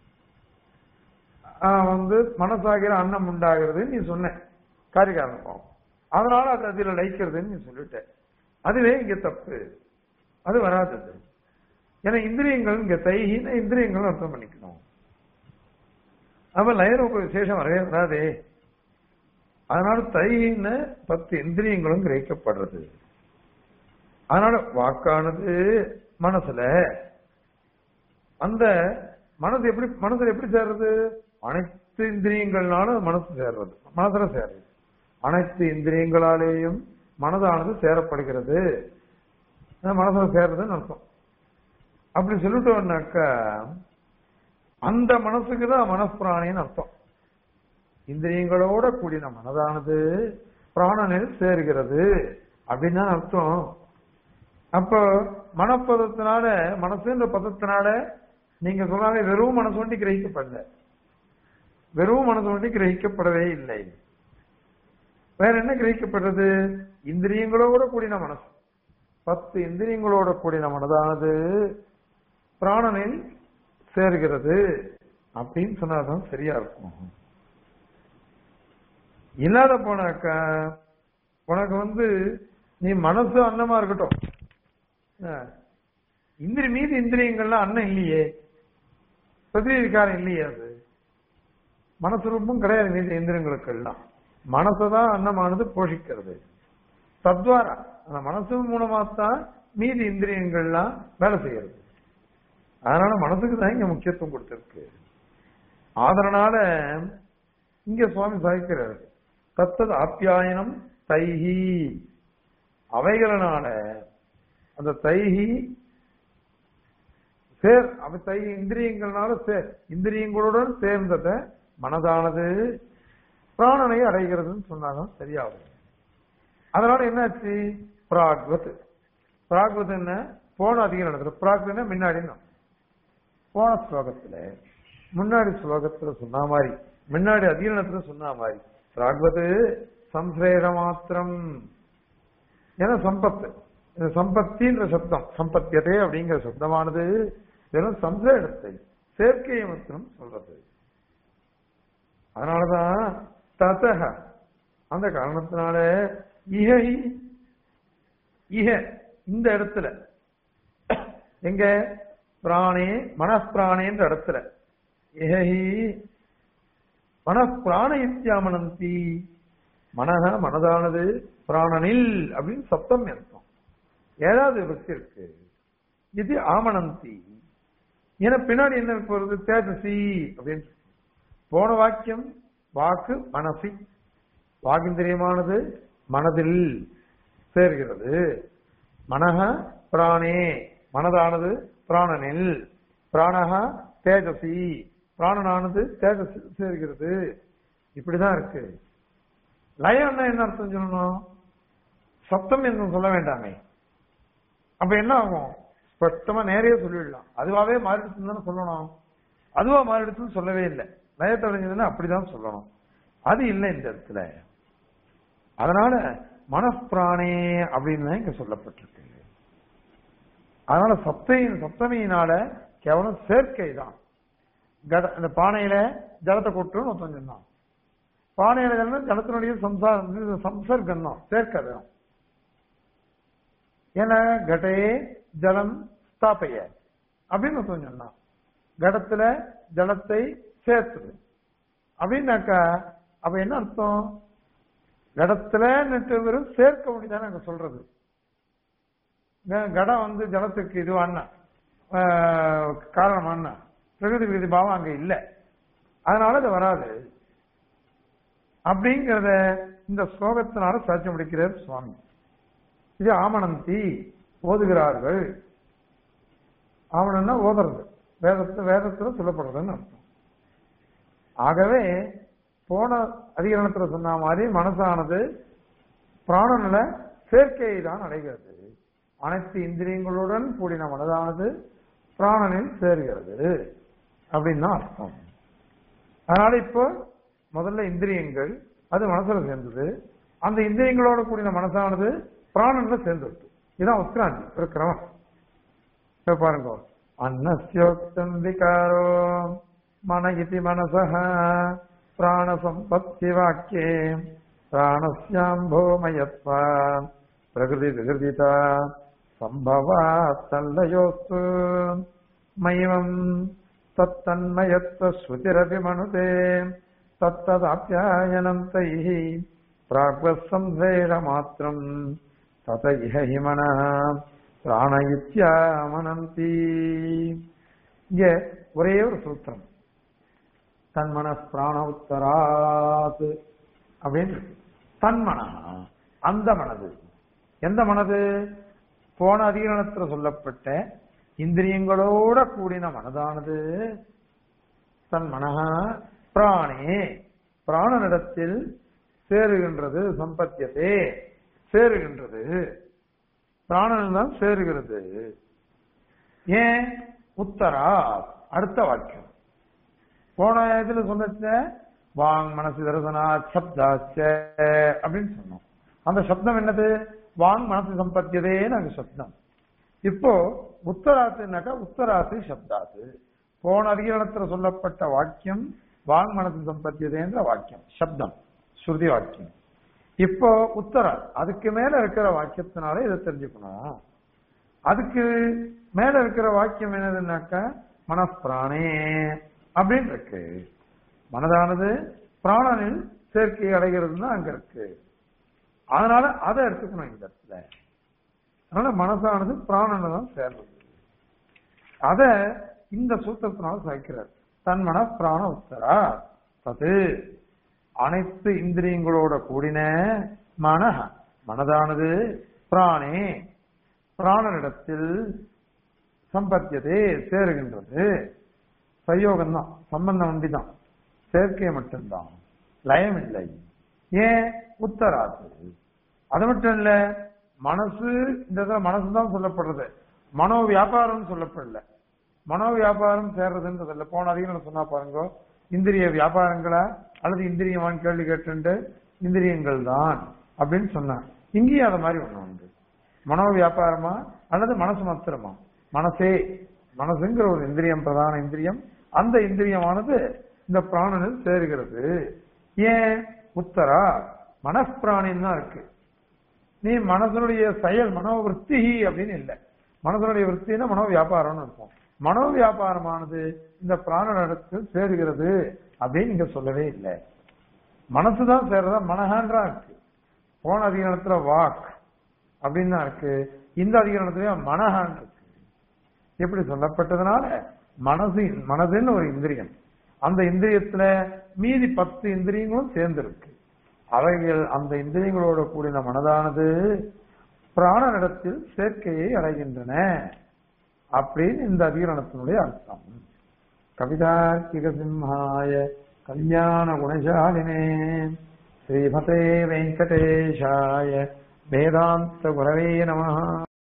ஆஹ், வந்து மனசாகிற அன்னம் உண்டாகிறது நீ சொன்ன காரியகாரணம் அதனால அது அதுல லயிக்கிறதுன்னு நீ சொல்லிட்ட அதுவே இங்க தப்பு அது வராதது ஏன்னா இந்திரியங்கள் இங்க தைகின இந்திரியங்கள் அர்த்தம் பண்ணிக்கணும் அப்ப லயரூப விசேஷம் வரவே வராதே அதனால தைகின பத்து இந்திரியங்களும் கிரகிக்கப்படுறது அதனால வாக்கானது மனசுல அந்த மனசு எப்படி மனசுல எப்படி சேர்றது அனைத்து இந்திரியங்கள்னாலும் மனசு சேர்றது மனசுல சேர்றது அனைத்து இந்திரியங்களாலேயும் மனதானது சேரப்படுகிறது அஹ் மனசுல சேர்றதுன்னு அர்த்தம் அப்படி சொல்லிட்டோம்னாக்கா அந்த மனசுக்கு தான் மனப்பிராணின்னு அர்த்தம் இந்திரியங்களோட கூடின மனதானது பிராணனில் சேர்கிறது அப்படின்னு தான் அர்த்தம் அப்போ மனப்பதத்தினால மனசுன்ற பதத்தினால நீங்க சொன்னாலே வெறும் மனசு ஒண்டி கிரகிக்கப்படல வெறும் மனசு ஒண்டி கிரகிக்கப்படவே இல்லை வேற என்ன கிரகிக்கப்படுறது இந்திரியங்களோட கூடின மனசு பத்து இந்திரியங்களோட கூடின மனதானது பிராணனில் சேர்கிறது அப்படின்னு சொன்னாதான் சரியா இருக்கும் இல்லாத போனாக்கா உனக்கு வந்து நீ மனசு அன்னமா இருக்கட்டும் அஹ், இந்திரி மீதி இந்திரியங்கள்லாம் அன்னம் இல்லையே பிரதிநிதிக்காரம் இல்லையே அது மனசு ரூபம் கிடையாது மீதி இந்திரியங்களுக்கு எல்லாம் மனசதான் அன்னமானது போஷிக்கிறது தத்வாரா அந்த மனசு மூலமா தான் மீதி இந்திரியங்கள்லாம் வேலை செய்யறது அதனால மனசுக்கு தான் இங்க முக்கியத்துவம் கொடுத்திருக்கு அதனால இங்க சுவாமி சாதிக்கிறார் தத்தது ஆப்யாயனம் தைஹி அவைகளினால அந்த தைஹி சேர் அவ தை இந்திரியங்கள்னால சேர் இந்திரியங்களுடன் சேர்ந்தத மனதானது பிராணனை அடைகிறதுன்னு சொன்னாதான் சரியாகும் அதனால என்னாச்சு பிராக்வத் பிராக்வத் என்ன போன அதிகம் நடக்குது பிராக்வத்னா முன்னாடின்னு போன ஸ்லோகத்துல முன்னாடி ஸ்லோகத்துல சொன்ன மாதிரி முன்னாடி அதிகரணத்துல சொன்ன மாதிரி பிராக்வது சம்சேர மாத்திரம் ஏன்னா சம்பத்து இந்த சம்பத்தின்ற சப்தம் சம்பத்தியதே அப்படிங்கிற சப்தமானது வெறும் சம்சேடத்தை சேர்க்கையை மாத்திரம் சொல்றது அதனாலதான் ததக அந்த காரணத்தினால இகை இக இந்த இடத்துல எங்க பிராணே மனப்பிராணேன்ற இடத்துல இகை மனப்பிராண இத்தியாமனந்தி மனக மனதானது பிராணனில் அப்படின்னு சப்தம் அர்த்தம் ஏழாவது விபக்தி இருக்கு இது ஆமனந்தி ஏன்னா பின்னாடி என்ன போறது தேஜசி அப்படின்னு போன வாக்கியம் வாக்கு மனசி வாகிந்திரியமானது மனதில் சேர்கிறது மனக பிராணே மனதானது பிராணனில் பிராணக தேஜசி பிராணனானது தேஜசி சேர்கிறது இப்படிதான் இருக்கு லயம்னா என்ன அர்த்தம் சொல்லணும் சப்தம் என்ன சொல்ல வேண்டாமே அப்ப என்ன ஆகும் ஸ்பஷ்டமா நேரையே சொல்லிடலாம் அதுவாவே மாறிடுச்சுன்னு தானே சொல்லணும் அதுவா மாறிடுச்சுன்னு சொல்லவே இல்லை லயத்தை அடைஞ்சதுன்னா அப்படிதான் சொல்லணும் அது இல்லை இந்த இடத்துல அதனால மனப்பிராணே அப்படின்னு தான் இங்க சொல்லப்பட்டிருக்கு அதனால சப்தையின் சப்தமியினால கேவலம் சேர்க்கை தான் கட இந்த பானையில ஜலத்தை கொட்டுன்னு ஒருத்தன் சொன்னான் பானையில ஜலம் ஜலத்தினுடைய சம்சாரம் இது சம்சர்க்கம் தான் சேர்க்கை தான் ஏன்னா கடே ஜலம் ஸ்தாபைய அப்படின்னு ஒருத்தன் சொன்னான் கடத்துல ஜலத்தை சேர்த்துது அப்படின்னாக்கா அப்ப என்ன அர்த்தம் கடத்துல நெட்டு வெறும் சேர்க்க முடியுதானே அங்க சொல்றது க- கடம் வந்து ஜலத்துக்கு இதுவான காரணமான பிரகிருதி விருதி பாவம் அங்க இல்ல அதனால அது வராது அப்படிங்கறத இந்த ஸ்லோகத்தினால சாட்சி முடிக்கிறார் சுவாமி இது ஆமணந்தி ஓதுகிறார்கள் ஆவணம்னா ஓதுறது வேதத்துல வேதத்துல சொல்லப்படுறதுன்னு அர்த்தம் ஆகவே போன அதிகரணத்துல சொன்ன மாதிரி மனசானது பிராணனில சேர்க்கையை தான் அடைகிறது அனைத்து இந்திரியங்களுடன் கூடின மனதானது பிராணனில் சேர்கிறது அப்படின்னு தான் அர்த்தம் அதனால இப்போ முதல்ல இந்திரியங்கள் அது மனசுல சேர்ந்தது அந்த இந்திரியங்களோட கூடின மனசானது பிராணன்ல சேர்ந்துருக்கு இதுதான் உத்கிராந்தி ஒரு கிரமம் இப்ப பாருங்க அன்னஸ்யோக்தம் விகாரோ மன இதி மனசः பிராணசம்பத்தி வாக்கியே பிராணஸ்யாம்போமயத்வா பிரகிருதி விகிருதிதா சம்பவா தல்லயோஸ்து மயிமம் தத்தன்மயத்வ ஸ்ருதிரபி மனுதே தத்ததாப்யாயனம் தைः பிராக்வசம்சேஷ மாத்திரம் தத இஹ ஹி மனः பிராண இத்யாமனந்தி இங்க ஒரே ஒரு சூத்திரம் தன்மன பிராண உத்தராத் அப்படின்னு இருக்கு. தன்மன அந்த மனது எந்த மனது போன அதிகரணத்துல சொல்லப்பட்ட இந்திரியங்களோட கூடின மனதானது தன் மனஹ பிராணே பிராணனிடத்தில் சேருகின்றது சம்பத்தியதே சேருகின்றது பிராணனில் தான் சேருகிறது ஏன் உத்தரா அடுத்த வாக்கியம் போன இதுல சொன்ன வாங் மனசு தரிசனா சப்தாச்ச அப்படின்னு சொன்னோம் அந்த சப்தம் என்னது வாங் மனசு சம்பத்தியதே நாங்க சப்தம் இப்போ உத்தராத்துனாக்கா உத்தராத்து சப்தாத்து போன அதிகரணத்துல சொல்லப்பட்ட வாக்கியம் வாங் மனசு சம்பத்தியதேன்ற வாக்கியம் சப்தம் ஸ்ருதி வாக்கியம் இப்போ உத்தரா அதுக்கு மேல இருக்கிற வாக்கியத்தினால இதை தெரிஞ்சுக்கணும் அதுக்கு மேல இருக்கிற வாக்கியம் என்னதுன்னாக்கா மனப்பிராணே அப்படின்னு இருக்கு மனதானது பிராணனில் சேர்க்கை அடைகிறதுன்னு அங்க இருக்கு அதனால அதை எடுத்துக்கணும் இந்த இடத்துல அதனால மனசானது பிராணனை தான் சேர்றது அத இந்த சூத்திரத்தினால சாய்க்கிறார் தன் மன பிராண உத்தரா அது அனைத்து இந்திரியங்களோட கூடின மன மனதானது பிராணே பிராணனிடத்தில் சம்பத்தியதே சேருகின்றது சயோகம் தான் சம்பந்தம் ஒன்றிதான் சேர்க்கை மட்டும்தான் லயம் இல்லை ஏன் உத்தராது அது மட்டும் இல்ல மனசு இந்த இடத்துல மனசு தான் சொல்லப்படுறது மனோ வியாபாரம் சொல்லப்படல மனோ வியாபாரம் சேர்றதுன்றது இல்ல போன அதிகம் சொன்னா பாருங்க இந்திரிய வியாபாரங்களா அல்லது இந்திரியமான் கேள்வி கேட்டு இந்திரியங்கள் தான் அப்படின்னு சொன்னான் இங்கேயும் அது மாதிரி ஒண்ணு உண்டு மனோ வியாபாரமா அல்லது மனசு மாத்திரமா மனசே மனசுங்கிற ஒரு இந்திரியம் பிரதான இந்திரியம் அந்த இந்திரியமானது இந்த பிராணனில் சேருகிறது ஏன் உத்தரா மனப்பிராணின்னு தான் இருக்கு நீ மனசனுடைய செயல் மனோவிருத்தி அப்படின்னு இல்லை மனசனுடைய விற்த்தின்னா மனோ வியாபாரம்னு இருக்கும் மனோ வியாபாரமானது இந்த பிராணனிடத்தில் சேருகிறது அப்படின்னு நீங்க சொல்லவே இல்லை மனசுதான் சேர்றதா மனஹான்றா இருக்கு போன அதிகாரத்துல வாக் அப்படின்னு தான் இருக்கு இந்த அதிகாரத்திலயும் மனஹான் இருக்கு எப்படி சொல்லப்பட்டதுனால மனசு மனதுன்னு ஒரு இந்திரியம் அந்த இந்திரியத்துல மீதி பத்து இந்திரியங்களும் சேர்ந்திருக்கு அவைகள் அந்த இந்திரியங்களோட கூடின மனதானது பிராணனிடத்தில் சேர்க்கையை அடைகின்றன அப்படின்னு இந்த அதிகரணத்தினுடைய அர்த்தம் கவிதார்க்கிக சிம்ஹாய கல்யாண குணசாலினே ஸ்ரீமதே வெங்கடேஷாய வேதாந்த குரவே நம